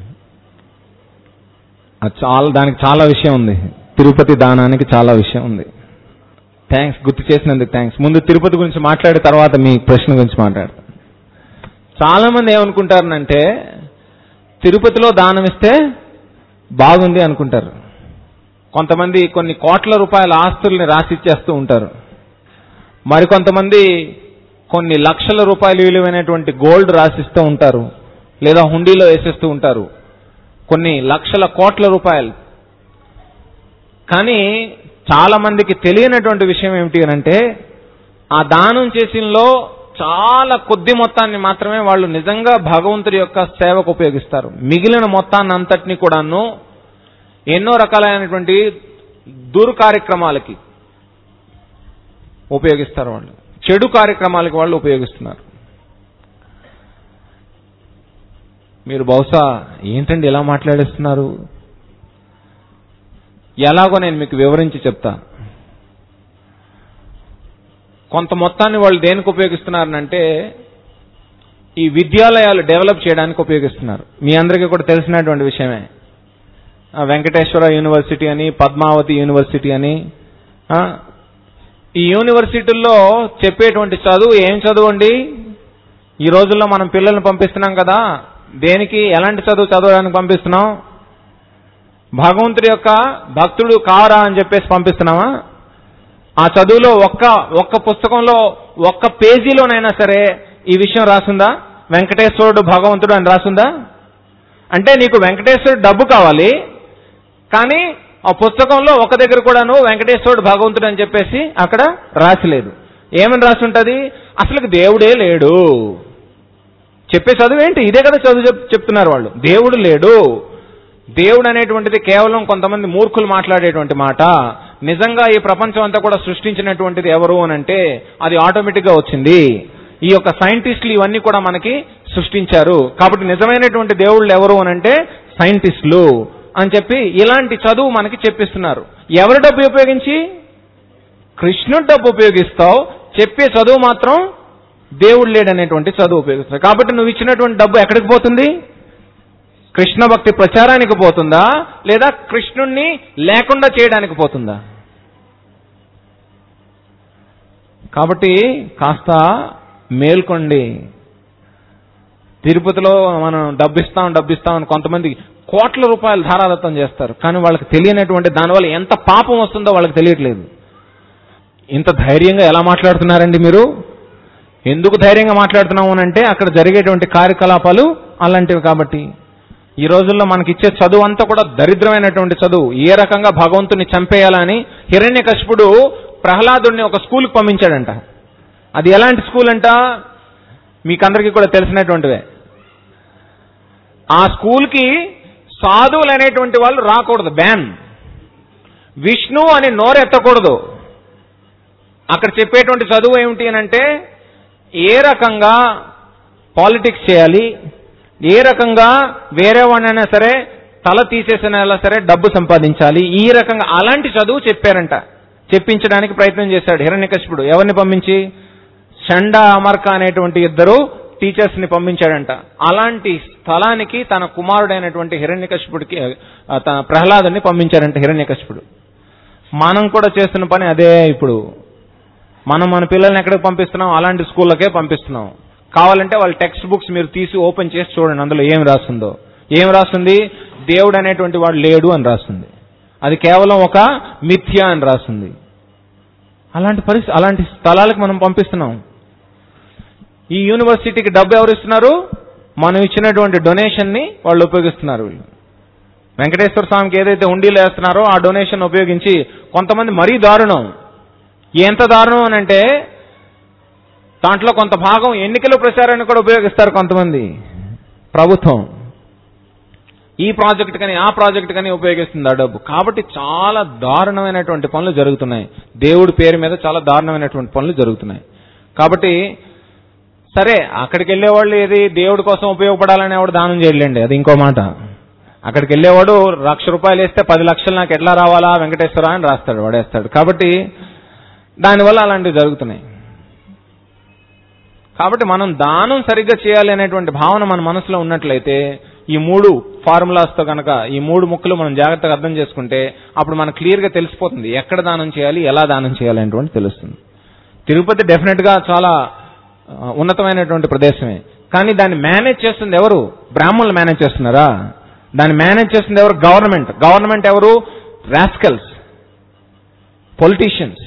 అది చాలా దానికి చాలా విషయం ఉంది తిరుపతి దానానికి చాలా విషయం ఉంది థ్యాంక్స్ గుర్తు చేసినందుకు థ్యాంక్స్ ముందు తిరుపతి గురించి మాట్లాడే తర్వాత మీ ప్రశ్న గురించి మాట్లాడతాను చాలా మంది ఏమనుకుంటారనంటే తిరుపతిలో దానం ఇస్తే బాగుంది అనుకుంటారు కొంతమంది కొన్ని కోట్ల రూపాయల ఆస్తుల్ని రాసిచ్చేస్తూ ఉంటారు మరికొంతమంది కొన్ని లక్షల రూపాయలు విలువైనటువంటి గోల్డ్ రాసిస్తూ ఉంటారు లేదా హుండీలో వేసేస్తూ ఉంటారు కొన్ని లక్షల కోట్ల రూపాయలు కానీ చాలా మందికి తెలియనటువంటి విషయం ఏమిటి అని అంటే ఆ దానం చేసినలో చాలా కొద్ది మొత్తాన్ని మాత్రమే వాళ్ళు నిజంగా భగవంతుడి యొక్క సేవకు ఉపయోగిస్తారు మిగిలిన మొత్తాన్ని అంతటిని కూడాను ఎన్నో రకాలైనటువంటి దుర్ కార్యక్రమాలకి ఉపయోగిస్తారు వాళ్ళు చెడు కార్యక్రమాలకి వాళ్ళు ఉపయోగిస్తున్నారు మీరు బహుశా ఏంటండి ఇలా మాట్లాడేస్తున్నారు ఎలాగో నేను మీకు వివరించి చెప్తా కొంత మొత్తాన్ని వాళ్ళు దేనికి ఉపయోగిస్తున్నారనంటే ఈ విద్యాలయాలు డెవలప్ చేయడానికి ఉపయోగిస్తున్నారు మీ అందరికీ కూడా తెలిసినటువంటి విషయమే ఆ వెంకటేశ్వర యూనివర్సిటీ అని పద్మావతి యూనివర్సిటీ అని ఆ, ఈ యూనివర్సిటీల్లో చెప్పేటువంటి చదువు ఏం చదువు అండి ఈ రోజుల్లో మనం పిల్లల్ని పంపిస్తున్నాం కదా దేనికి ఎలాంటి చదువు చదవడానికి పంపిస్తున్నాం భగవంతుడి యొక్క భక్తుడు కారా అని చెప్పేసి పంపిస్తున్నామా ఆ చదువులో ఒక్క ఒక్క పుస్తకంలో ఒక్క పేజీలోనైనా సరే ఈ విషయం రాసుందా వెంకటేశ్వరుడు భగవంతుడు అని రాసుందా అంటే నీకు వెంకటేశ్వరుడు డబ్బు కావాలి కానీ ఆ పుస్తకంలో ఒక దగ్గర కూడాను వెంకటేశ్వరుడు భగవంతుడు అని చెప్పేసి అక్కడ రాసిలేదు ఏమని రాసి ఉంటుంది అసలు దేవుడే లేడు చెప్పే చదువు ఏంటి ఇదే కదా చదువు చెప్- చెప్తున్నారు వాళ్ళు దేవుడు లేడు దేవుడు అనేటువంటిది కేవలం కొంతమంది మూర్ఖులు మాట్లాడేటువంటి మాట నిజంగా ఈ ప్రపంచం అంతా కూడా సృష్టించినటువంటిది ఎవరు అని అంటే అది ఆటోమేటిక్ గా వచ్చింది ఈ యొక్క సైంటిస్టులు ఇవన్నీ కూడా మనకి సృష్టించారు కాబట్టి నిజమైనటువంటి దేవుళ్ళు ఎవరు అని అంటే సైంటిస్టులు అని చెప్పి ఇలాంటి చదువు మనకి చెప్పిస్తున్నారు ఎవరి డబ్బు ఉపయోగించి కృష్ణుడి డబ్బు ఉపయోగిస్తావు చెప్పే చదువు మాత్రం దేవుడు లేడనేటువంటి చదువు ఉపయోగిస్తావు కాబట్టి నువ్వు ఇచ్చినటువంటి డబ్బు ఎక్కడికి పోతుంది కృష్ణ భక్తి ప్రచారానికి పోతుందా లేదా కృష్ణుణ్ణి లేకుండా చేయడానికి పోతుందా కాబట్టి కాస్త మేల్కొండి తిరుపతిలో మనం డబ్బిస్తాం డబ్బిస్తాం అని కొంతమంది కోట్ల రూపాయలు ధారాదత్తం చేస్తారు కానీ వాళ్ళకి తెలియనటువంటి దానివల్ల ఎంత పాపం వస్తుందో వాళ్ళకి తెలియట్లేదు ఇంత ధైర్యంగా ఎలా మాట్లాడుతున్నారండి మీరు ఎందుకు ధైర్యంగా మాట్లాడుతున్నాము అని అంటే అక్కడ జరిగేటువంటి కార్యకలాపాలు అలాంటివి కాబట్టి ఈ రోజుల్లో మనకి ఇచ్చే చదువు అంతా కూడా దరిద్రమైనటువంటి చదువు ఏ రకంగా భగవంతుని చంపేయాలని హిరణ్యకశిపుడు ప్రహ్లాదుడిని ఒక స్కూల్కి పంపించాడంట అది ఎలాంటి స్కూల్ అంట మీకందరికీ కూడా తెలిసినటువంటివే ఆ స్కూల్కి సాధువులు అనేటువంటి వాళ్ళు రాకూడదు బ్యాన్ విష్ణు అని నోరెత్తకూడదు అక్కడ చెప్పేటువంటి చదువు ఏమిటి అని అంటే ఏ రకంగా పాలిటిక్స్ చేయాలి ఏ రకంగా వేరే వాడినైనా సరే తల తీసేసినా సరే డబ్బు సంపాదించాలి ఈ రకంగా అలాంటి చదువు చెప్పారంట చెప్పించడానికి ప్రయత్నం చేశాడు హిరణ్యకశిపుడు ఎవరిని పంపించి షండ అమర్క అనేటువంటి ఇద్దరు టీచర్స్ ని పంపించాడంట అలాంటి స్థలానికి తన కుమారుడైనటువంటి హిరణ్యకశిపుడికి ఆ, తన ప్రహ్లాదుని పంపించాడంట హిరణ్యకశిపుడు మనం కూడా చేస్తున్న పని అదే ఇప్పుడు మనం మన పిల్లల్ని ఎక్కడికి పంపిస్తున్నాం అలాంటి స్కూళ్ళకే పంపిస్తున్నాం కావాలంటే వాళ్ళ టెక్స్ట్ బుక్స్ మీరు తీసి ఓపెన్ చేసి చూడండి అందులో ఏం రాస్తుందో ఏం రాస్తుంది దేవుడు అనేటువంటి వాడు లేడు అని రాస్తుంది అది కేవలం ఒక మిథ్య అని రాస్తుంది అలాంటి పరిస్థితి అలాంటి స్థలాలకు మనం పంపిస్తున్నాం ఈ యూనివర్సిటీకి డబ్బు ఎవరు ఇస్తున్నారు మనం ఇచ్చినటువంటి డొనేషన్ ని వాళ్ళు ఉపయోగిస్తున్నారు వీళ్ళు వెంకటేశ్వర స్వామికి ఏదైతే ఉండీలు వేస్తున్నారో ఆ డొనేషన్ ఉపయోగించి కొంతమంది మరీ దారుణం ఎంత దారుణం అని అంటే దాంట్లో కొంత భాగం ఎన్నికల ప్రచారాన్ని కూడా ఉపయోగిస్తారు కొంతమంది ప్రభుత్వం ఈ ప్రాజెక్ట్ కానీ ఆ ప్రాజెక్ట్ కానీ ఉపయోగిస్తుంది ఆ డబ్బు కాబట్టి చాలా దారుణమైనటువంటి పనులు జరుగుతున్నాయి దేవుడి పేరు మీద చాలా దారుణమైనటువంటి పనులు జరుగుతున్నాయి కాబట్టి సరే అక్కడికి వెళ్ళేవాళ్ళు ఏది దేవుడి కోసం ఉపయోగపడాలని ఎవడు దానం చేయలేండి అది ఇంకో మాట అక్కడికి వెళ్ళేవాడు లక్ష రూపాయలు వేస్తే పది లక్షలు నాకు ఎట్లా రావాలా వెంకటేశ్వర అని రాస్తాడు వాడేస్తాడు కాబట్టి దానివల్ల అలాంటివి జరుగుతున్నాయి కాబట్టి మనం దానం సరిగ్గా చేయాలి అనేటువంటి భావన మన మనసులో ఉన్నట్లయితే ఈ మూడు ఫార్ములాస్తో కనుక ఈ మూడు ముక్కలు మనం జాగ్రత్తగా అర్థం చేసుకుంటే అప్పుడు మనకు క్లియర్గా తెలిసిపోతుంది ఎక్కడ దానం చేయాలి ఎలా దానం చేయాలి అనేటువంటి తెలుస్తుంది తిరుపతి డెఫినెట్ గా చాలా ఆ, ఉన్నతమైనటువంటి ప్రదేశమే కానీ దాన్ని మేనేజ్ చేస్తుంది ఎవరు బ్రాహ్మణులు మేనేజ్ చేస్తున్నారా దాన్ని మేనేజ్ చేస్తుంది ఎవరు గవర్నమెంట్ గవర్నమెంట్ ఎవరు రాస్కల్స్ పొలిటీషియన్స్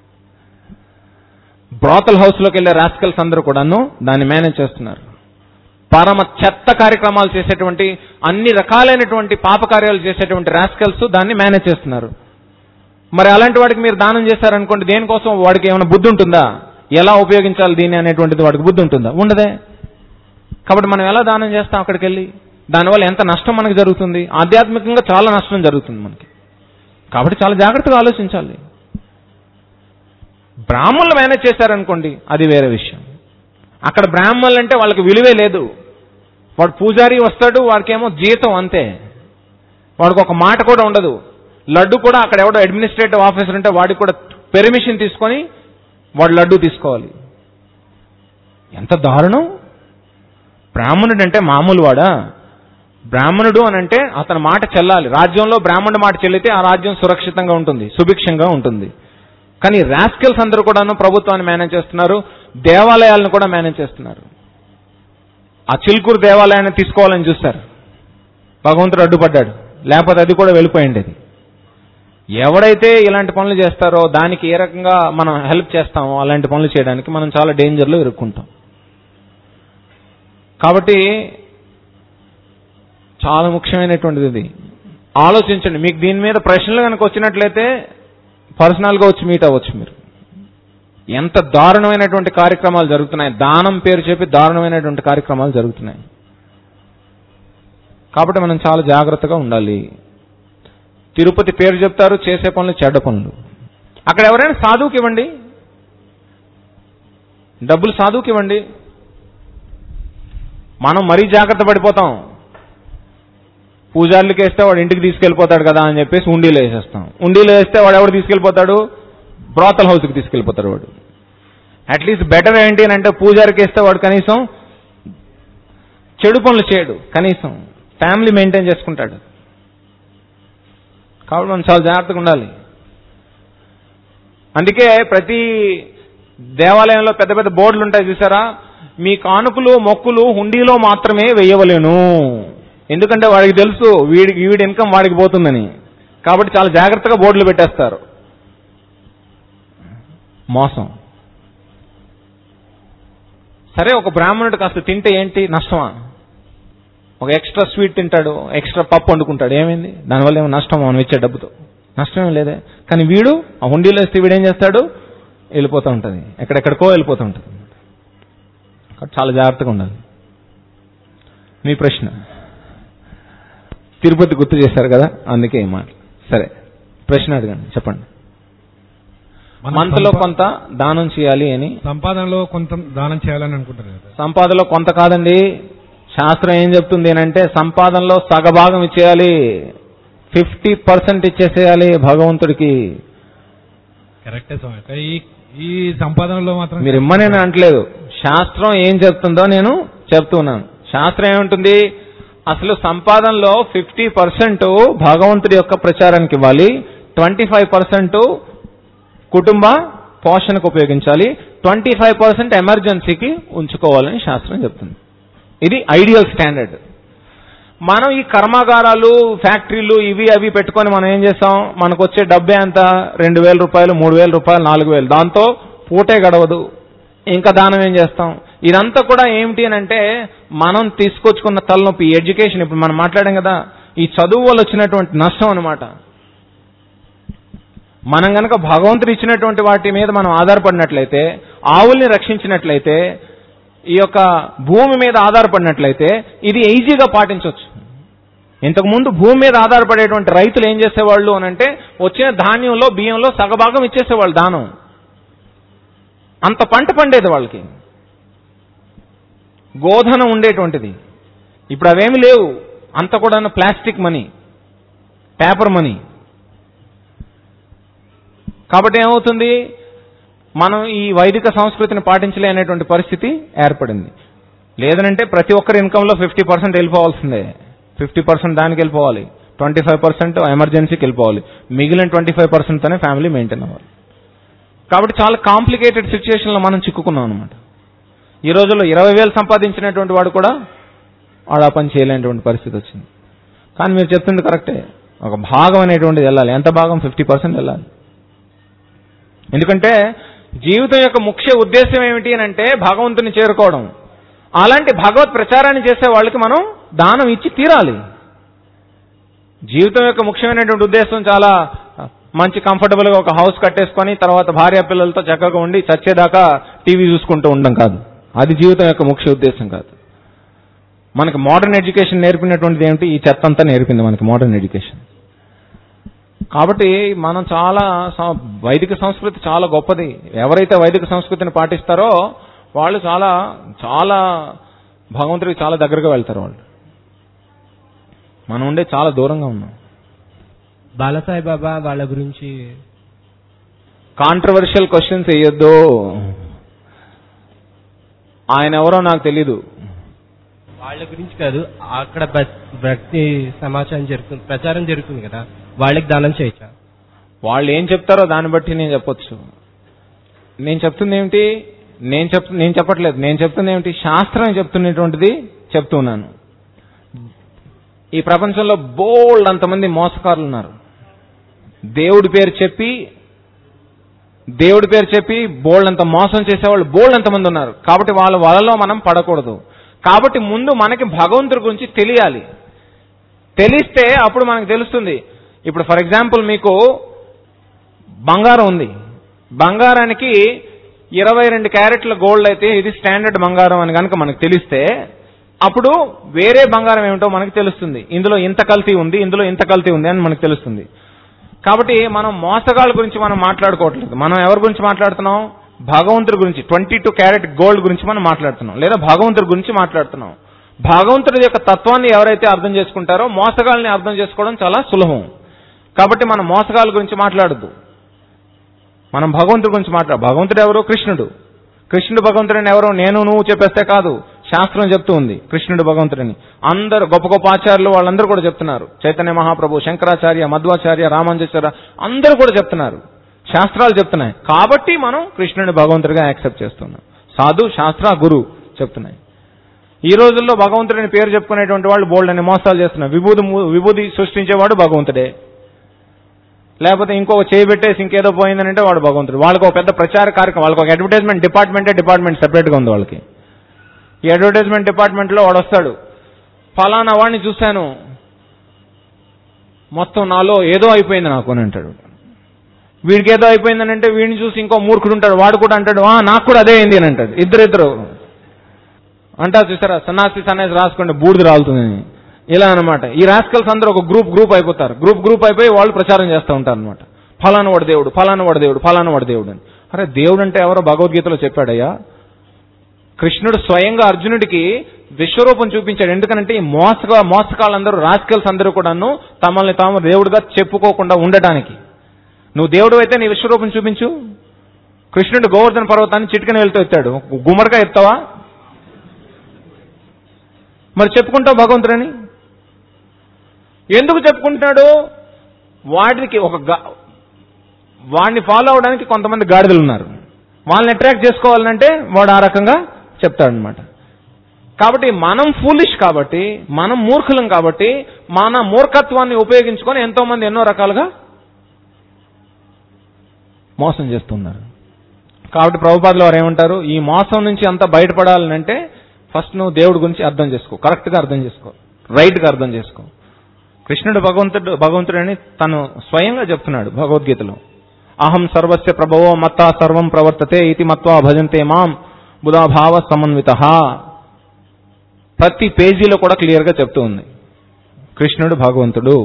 బ్రాతల్ హౌస్ లోకి వెళ్ళే రాస్కల్స్ అందరూ కూడాను దాన్ని మేనేజ్ చేస్తున్నారు పరమ చెత్త కార్యక్రమాలు చేసేటువంటి అన్ని రకాలైనటువంటి పాప కార్యాలు చేసేటువంటి రాస్కల్స్ దాన్ని మేనేజ్ చేస్తున్నారు మరి అలాంటి వాడికి మీరు దానం చేశారనుకోండి దేనికోసం వాడికి ఏమైనా బుద్ధి ఉంటుందా ఎలా ఉపయోగించాలి దీన్ని అనేటువంటిది వాడికి బుద్ధి ఉంటుందా ఉండదే కాబట్టి మనం ఎలా దానం చేస్తాం అక్కడికి వెళ్ళి దానివల్ల ఎంత నష్టం మనకి జరుగుతుంది ఆధ్యాత్మికంగా చాలా నష్టం జరుగుతుంది మనకి కాబట్టి చాలా జాగ్రత్తగా ఆలోచించాలి బ్రాహ్మణులు మేనేజ్ చేశారనుకోండి అది వేరే విషయం అక్కడ బ్రాహ్మణులు అంటే వాళ్ళకి విలువే లేదు వాడు పూజారి వస్తాడు వాడికేమో జీతం అంతే వాడికి ఒక మాట కూడా ఉండదు లడ్డు కూడా అక్కడ ఎవడో అడ్మినిస్ట్రేటివ్ ఆఫీసర్ ఉంటే వాడికి కూడా పెర్మిషన్ తీసుకొని వాడు లడ్డు తీసుకోవాలి ఎంత దారుణం బ్రాహ్మణుడు అంటే మామూలు వాడా బ్రాహ్మణుడు అని అంటే అతని మాట చెల్లాలి రాజ్యంలో బ్రాహ్మణుడి మాట చెల్లితే ఆ రాజ్యం సురక్షితంగా ఉంటుంది సుభిక్షంగా ఉంటుంది కానీ రాస్కెల్స్ అందరూ కూడాను ప్రభుత్వాన్ని మేనేజ్ చేస్తున్నారు దేవాలయాలను కూడా మేనేజ్ చేస్తున్నారు ఆ చిలుకూరు దేవాలయాన్ని తీసుకోవాలని చూస్తారు భగవంతుడు అడ్డుపడ్డాడు లేకపోతే అది కూడా వెళ్ళిపోయింది అది ఎవడైతే ఇలాంటి పనులు చేస్తారో దానికి ఏ రకంగా మనం హెల్ప్ చేస్తామో అలాంటి పనులు చేయడానికి మనం చాలా డేంజర్లో ఇరుక్కుంటాం కాబట్టి చాలా ముఖ్యమైనటువంటిది ఇది ఆలోచించండి మీకు దీని మీద ప్రశ్నలు కనుక వచ్చినట్లయితే పర్సనల్గా వచ్చి మీట్ అవ్వచ్చు మీరు ఎంత దారుణమైనటువంటి కార్యక్రమాలు జరుగుతున్నాయి దానం పేరు చెప్పి దారుణమైనటువంటి కార్యక్రమాలు జరుగుతున్నాయి కాబట్టి మనం చాలా జాగ్రత్తగా ఉండాలి తిరుపతి పేరు చెప్తారు చేసే పనులు చెడ్డ పనులు అక్కడ ఎవరైనా సాధువుకి ఇవ్వండి డబ్బులు సాధువుకి ఇవ్వండి మనం మరీ జాగ్రత్త పడిపోతాం పూజార్లకి వేస్తే వాడు ఇంటికి తీసుకెళ్ళిపోతాడు కదా అని చెప్పేసి ఉండీలో వేసేస్తాం ఉండీలో వేస్తే వాడు ఎవడు తీసుకెళ్ళిపోతాడు బ్రోతల్ హౌస్కి తీసుకెళ్ళిపోతాడు వాడు అట్లీస్ట్ బెటర్ ఏంటి అని అంటే పూజారికి వేస్తే వాడు కనీసం చెడు పనులు చేయడు కనీసం ఫ్యామిలీ మెయింటైన్ చేసుకుంటాడు కాబట్టి మనం చాలా జాగ్రత్తగా ఉండాలి అందుకే ప్రతి దేవాలయంలో పెద్ద పెద్ద బోర్డులు ఉంటాయి చూసారా మీ కానుకలు మొక్కులు హుండీలో మాత్రమే వేయవలేను ఎందుకంటే వాడికి తెలుసు వీడికి వీడి ఇన్కమ్ వాడికి పోతుందని కాబట్టి చాలా జాగ్రత్తగా బోర్డులు పెట్టేస్తారు మోసం సరే ఒక బ్రాహ్మణుడు కాస్త తింటే ఏంటి నష్టమా ఒక ఎక్స్ట్రా స్వీట్ తింటాడు ఎక్స్ట్రా పప్పు వండుకుంటాడు ఏమైంది దానివల్ల ఏమో నష్టం మనం ఇచ్చే డబ్బుతో నష్టమేం లేదే కానీ వీడు ఆ హుండీలో వేస్తే వీడు ఏం చేస్తాడు వెళ్ళిపోతూ ఉంటుంది ఎక్కడెక్కడికో వెళ్ళిపోతూ ఉంటుంది కాబట్టి చాలా జాగ్రత్తగా ఉండాలి మీ ప్రశ్న తిరుపతి గుర్తు చేశారు కదా అందుకే ఈ మాట సరే ప్రశ్న అడగండి చెప్పండి మన మంత్లో సంపా- కొంత దానం చేయాలి అని సంపాదనలో కొంత దానం చేయాలని అనుకుంటారు కదా సంపాదనలో కొంత కాదండి శాస్త్రం ఏం చెప్తుంది అంటే సంపాదనలో సగభాగం ఇచ్చేయాలి ఫిఫ్టీ పర్సెంట్ ఇచ్చేసేయాలి భగవంతుడికి కరెక్టే స్వామి కానీ ఈ ఈ సంపాదనలో మాత్రం మీరు ఇమ్మని నేను అంటలేదు శాస్త్రం ఏం చెప్తుందో నేను చెప్తున్నాను శాస్త్రం ఏముంటుంది అసలు సంపాదనలో ఫిఫ్టీ పర్సెంట్ భగవంతుడి యొక్క ప్రచారానికి ఇవ్వాలి ట్వంటీ ఫైవ్ పర్సెంట్ కుటుంబ పోషణకు ఉపయోగించాలి ట్వంటీ ఫైవ్ పర్సెంట్ ఎమర్జెన్సీకి ఉంచుకోవాలని శాస్త్రం చెప్తుంది ఇది ఐడియల్ స్టాండర్డ్ మనం ఈ కర్మాగారాలు ఫ్యాక్టరీలు ఇవి అవి పెట్టుకొని మనం ఏం చేస్తాం మనకు వచ్చే డబ్బే అంత రెండు వేల రూపాయలు మూడు వేల రూపాయలు నాలుగు వేలు దాంతో పూటే గడవదు ఇంకా దానం ఏం చేస్తాం ఇదంతా కూడా ఏమిటి అని అంటే మనం తీసుకొచ్చుకున్న తలనొప్పి ఎడ్యుకేషన్ ఇప్పుడు మనం మాట్లాడాం కదా ఈ చదువు వల్ల వచ్చినటువంటి నష్టం అనమాట మనం గనక భగవంతుడు ఇచ్చినటువంటి వాటి మీద మనం ఆధారపడినట్లయితే ఆవుల్ని రక్షించినట్లయితే ఈ యొక్క భూమి మీద ఆధారపడినట్లయితే ఇది ఈజీగా పాటించవచ్చు ఇంతకుముందు భూమి మీద ఆధారపడేటువంటి రైతులు ఏం చేసేవాళ్ళు అని అంటే వచ్చిన ధాన్యంలో బియ్యంలో సగభాగం ఇచ్చేసేవాళ్ళు దానం అంత పంట పండేది వాళ్ళకి గోధన ఉండేటువంటిది ఇప్పుడు అవేమి లేవు అంత కూడా ప్లాస్టిక్ మనీ పేపర్ మనీ కాబట్టి ఏమవుతుంది మనం ఈ వైదిక సంస్కృతిని పాటించలేనటువంటి పరిస్థితి ఏర్పడింది లేదనంటే ప్రతి ఒక్కరి ఇన్కంలో ఫిఫ్టీ పర్సెంట్ వెళ్ళిపోవాల్సిందే ఫిఫ్టీ పర్సెంట్ దానికి వెళ్ళిపోవాలి ట్వంటీ ఫైవ్ పర్సెంట్ ఎమర్జెన్సీకి వెళ్ళిపోవాలి మిగిలిన ట్వంటీ ఫైవ్ పర్సెంట్తోనే ఫ్యామిలీ మెయింటైన్ అవ్వాలి కాబట్టి చాలా కాంప్లికేటెడ్ సిచ్యుయేషన్లో మనం చిక్కుకున్నాం అనమాట ఈ రోజుల్లో ఇరవై వేలు సంపాదించినటువంటి వాడు కూడా వాడు ఆ పని చేయలేనటువంటి పరిస్థితి వచ్చింది కానీ మీరు చెప్తుంది కరెక్టే ఒక భాగం అనేటువంటిది వెళ్ళాలి ఎంత భాగం ఫిఫ్టీ పర్సెంట్ వెళ్ళాలి ఎందుకంటే జీవితం యొక్క ముఖ్య ఉద్దేశం ఏమిటి అని అంటే భగవంతుని చేరుకోవడం అలాంటి భగవత్ ప్రచారాన్ని చేసే వాళ్ళకి మనం దానం ఇచ్చి తీరాలి జీవితం యొక్క ముఖ్యమైనటువంటి ఉద్దేశం చాలా మంచి కంఫర్టబుల్ గా ఒక హౌస్ కట్టేసుకొని తర్వాత భార్య పిల్లలతో చక్కగా ఉండి చచ్చేదాకా టీవీ చూసుకుంటూ ఉండడం కాదు అది జీవితం యొక్క ముఖ్య ఉద్దేశం కాదు మనకి మోడర్న్ ఎడ్యుకేషన్ నేర్పినటువంటిది ఏమిటి ఈ చెత్త అంతా నేర్పింది మనకి మోడర్న్ ఎడ్యుకేషన్ కాబట్టి మనం చాలా సం- వైదిక సంస్కృతి చాలా గొప్పది ఎవరైతే వైదిక సంస్కృతిని పాటిస్తారో వాళ్ళు చాలా చాలా భగవంతుడికి చాలా దగ్గరగా వెళ్తారు వాళ్ళు మనం ఉండే చాలా దూరంగా ఉన్నాం బాలసాయి బాబా వాళ్ళ గురించి కాంట్రవర్షియల్ క్వశ్చన్స్ వేయొద్దు ఆయన ఎవరో నాకు తెలీదు వాళ్ళ గురించి కాదు అక్కడ భక్- భక్తి సమాచారం జరుగుతుంది ప్రచారం జరుగుతుంది కదా వాళ్ళకి దానం చేయొచ్చా వాళ్ళు ఏం చెప్తారో దాన్ని బట్టి నేను చెప్పొచ్చు నేను చెప్తుంది ఏమిటి నేను చెప్ నేను చెప్పట్లేదు నేను చెప్తుంది ఏమిటి శాస్త్రం చెప్తున్నటువంటిది చెప్తున్నాను ఈ ప్రపంచంలో బోల్డ్ అంతమంది మోసకారులు ఉన్నారు దేవుడి పేరు చెప్పి దేవుడి పేరు చెప్పి బోల్డ్ అంత మోసం చేసేవాళ్ళు బోల్డ్ అంతమంది ఉన్నారు కాబట్టి వాళ్ళ వలలో మనం పడకూడదు కాబట్టి ముందు మనకి భగవంతుడి గురించి తెలియాలి తెలిస్తే అప్పుడు మనకు తెలుస్తుంది ఇప్పుడు ఫర్ ఎగ్జాంపుల్ మీకు బంగారం ఉంది బంగారానికి ఇరవై రెండు క్యారెట్ల గోల్డ్ అయితే ఇది స్టాండర్డ్ బంగారం అని కనుక మనకు తెలిస్తే అప్పుడు వేరే బంగారం ఏమిటో మనకు తెలుస్తుంది ఇందులో ఇంత కల్తీ ఉంది ఇందులో ఇంత కల్తీ ఉంది అని మనకు తెలుస్తుంది కాబట్టి మనం మోసగాళ్ళ గురించి మనం మాట్లాడుకోవట్లేదు మనం ఎవరి గురించి మాట్లాడుతున్నాం భగవంతుడి గురించి ట్వంటీ టూ క్యారెట్ గోల్డ్ గురించి మనం మాట్లాడుతున్నాం లేదా భగవంతుడి గురించి మాట్లాడుతున్నాం భగవంతుడి యొక్క తత్వాన్ని ఎవరైతే అర్థం చేసుకుంటారో మోసగాళ్ళని అర్థం చేసుకోవడం చాలా సులభం కాబట్టి మనం మోసగాళ్ళ గురించి మాట్లాడద్దు మనం భగవంతుడి గురించి మాట్లాడు భగవంతుడు ఎవరు కృష్ణుడు కృష్ణుడు భగవంతుడని ఎవరో నేను నువ్వు చెప్పేస్తే కాదు శాస్త్రం చెప్తూ ఉంది కృష్ణుడు భగవంతుడని అందరు గొప్ప గొప్ప ఆచార్యులు వాళ్ళందరూ కూడా చెప్తున్నారు చైతన్య మహాప్రభు శంకరాచార్య మధ్వాచార్య రామానుజాచార్య అందరూ కూడా చెప్తున్నారు శాస్త్రాలు చెప్తున్నాయి కాబట్టి మనం కృష్ణుడిని భగవంతుడిగా యాక్సెప్ట్ చేస్తున్నాం సాధు శాస్త్ర గురు చెప్తున్నాయి ఈ రోజుల్లో భగవంతుడిని పేరు చెప్పుకునేటువంటి వాళ్ళు బోల్డ్ అని మోసాలు చేస్తున్నారు విభూది విభూది సృష్టించేవాడు భగవంతుడే లేకపోతే ఇంకొక చేయబెట్టేసి ఇంకేదో పోయిందనంటే వాడు భగవంతుడు వాళ్ళకి ఒక పెద్ద ప్రచార కార్యక్రమం వాళ్ళకి ఒక అడ్వర్టైజ్మెంట్ డిపార్ట్మెంటే డిపార్ట్మెంట్ సెపరేట్గా ఉంది వాళ్ళకి ఈ అడ్వర్టైజ్మెంట్ డిపార్ట్మెంట్లో వాడు వస్తాడు ఫలానా వాడిని చూశాను మొత్తం నాలో ఏదో అయిపోయింది నాకు అని అంటాడు వీడికి ఏదో అయిపోయిందని అంటే వీడిని చూసి ఇంకో మూర్ఖుడు ఉంటాడు వాడు కూడా అంటాడు "ఆ, నాకు కూడా అదే అయింది అని అంటాడు ఇద్దరిద్దరు అంటారు చూసారా సన్నాసి సన్యాసి రాసుకోండి బూడిద రాలుతుందని ఇలా అన్నమాట ఈ రాస్కల్స్ అందరూ ఒక గ్రూప్ గ్రూప్ అయిపోతారు గ్రూప్ గ్రూప్ అయిపోయి వాళ్ళు ప్రచారం చేస్తూ ఉంటారు అనమాట ఫలానా వాడు దేవుడు ఫలానా వాడు దేవుడు ఫలానా వాడు దేవుడు అని అరే దేవుడు అంటే ఎవరో భగవద్గీతలో చెప్పాడయ్యా కృష్ణుడు స్వయంగా అర్జునుడికి విశ్వరూపం చూపించాడు ఎందుకంటే ఈ మోసగా మోసకాళ్ళందరూ రాస్కల్స్ అందరూ కూడాను తమల్ని తాము దేవుడిగా చెప్పుకోకుండా ఉండటానికి నువ్వు దేవుడు అయితే నీ విశ్వరూపం చూపించు కృష్ణుడు గోవర్ధన పర్వతాన్ని చిటికని వెళ్తూ ఎత్తాడు గుమ్మడిగా ఎత్తావా మరి చెప్పుకుంటావు భగవంతుడని ఎందుకు చెప్పుకుంటున్నాడు వాడికి ఒక గా- వాడిని ఫాలో అవడానికి కొంతమంది గాడిదలు ఉన్నారు వాళ్ళని అట్రాక్ట్ చేసుకోవాలంటే వాడు ఆ రకంగా చెప్తాడనమాట కాబట్టి మనం ఫూలిష్ కాబట్టి మనం మూర్ఖులం కాబట్టి మన మూర్ఖత్వాన్ని ఉపయోగించుకొని ఎంతో మంది ఎన్నో రకాలుగా మోసం చేస్తున్నారు కాబట్టి ప్రభుపాదులు వారు ఏమంటారు ఈ మోసం నుంచి అంత బయటపడాలంటే ఫస్ట్ నువ్వు దేవుడి గురించి అర్థం చేసుకో కరెక్ట్గా అర్థం చేసుకో రైట్గా అర్థం చేసుకో కృష్ణుడు భగవంతుడు భగవంతుడని తను స్వయంగా చెప్తున్నాడు భగవద్గీతలో అహం సర్వస్య ప్రభవో మత్తా సర్వం ప్రవర్తతే ఇతి మత్వా భజంతే మాం బుధాభావ సమన్విత ప్రతి పేజీలో కూడా క్లియర్గా చెప్తూ ఉంది కృష్ణుడు భగవంతుడు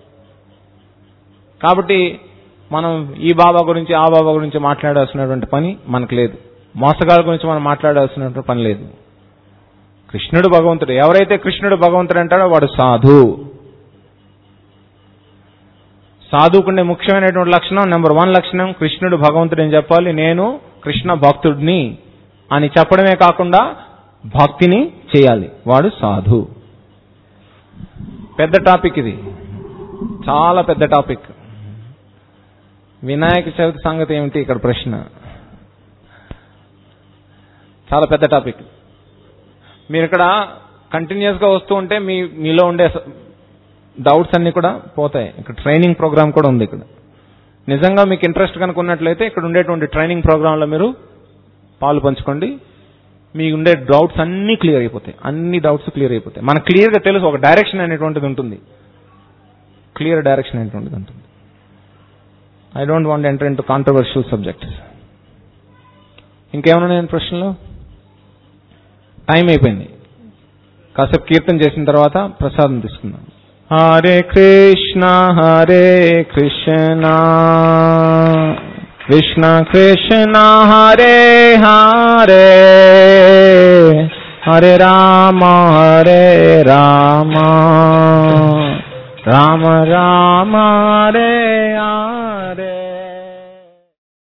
కాబట్టి మనం ఈ బాబా గురించి ఆ బాబా గురించి మాట్లాడాల్సినటువంటి పని మనకు లేదు మోసగాళ్ళ గురించి మనం మాట్లాడాల్సినటువంటి పని లేదు కృష్ణుడు భగవంతుడు ఎవరైతే కృష్ణుడు భగవంతుడు అంటాడో వాడు సాధు సాధువుకుండే ముఖ్యమైనటువంటి లక్షణం నెంబర్ వన్ లక్షణం కృష్ణుడు భగవంతుడు అని చెప్పాలి నేను కృష్ణ భక్తుడిని అని చెప్పడమే కాకుండా భక్తిని చేయాలి వాడు సాధు పెద్ద టాపిక్ ఇది చాలా పెద్ద టాపిక్ వినాయక చవితి సంగతి ఏమిటి ఇక్కడ ప్రశ్న చాలా పెద్ద టాపిక్ మీరు ఇక్కడ కంటిన్యూస్ గా వస్తూ ఉంటే మీ మీలో ఉండే డౌట్స్ అన్ని కూడా పోతాయి ఇక్కడ ట్రైనింగ్ ప్రోగ్రామ్ కూడా ఉంది ఇక్కడ నిజంగా మీకు ఇంట్రెస్ట్ కనుక ఉన్నట్లయితే ఇక్కడ ఉండేటువంటి ట్రైనింగ్ ప్రోగ్రాంలో మీరు పాలు పంచుకోండి మీకు ఉండే డౌట్స్ అన్నీ క్లియర్ అయిపోతాయి అన్ని డౌట్స్ క్లియర్ అయిపోతాయి మనకు క్లియర్గా తెలుసు ఒక డైరెక్షన్ అనేటువంటిది ఉంటుంది క్లియర్ డైరెక్షన్ అనేటువంటిది ఉంటుంది I don't want enter in to controversial subjects ఇంకేమైనా నేను ప్రశ్నలు టైం అయిపోయింది కాసేపు కీర్తన చేసిన తర్వాత ప్రసాదం తీసుకుందాం హరే కృష్ణ హరే కృష్ణ కృష్ణ కృష్ణ హరే హరే హరే రామ హరే రామ రామ రామ హరే హరే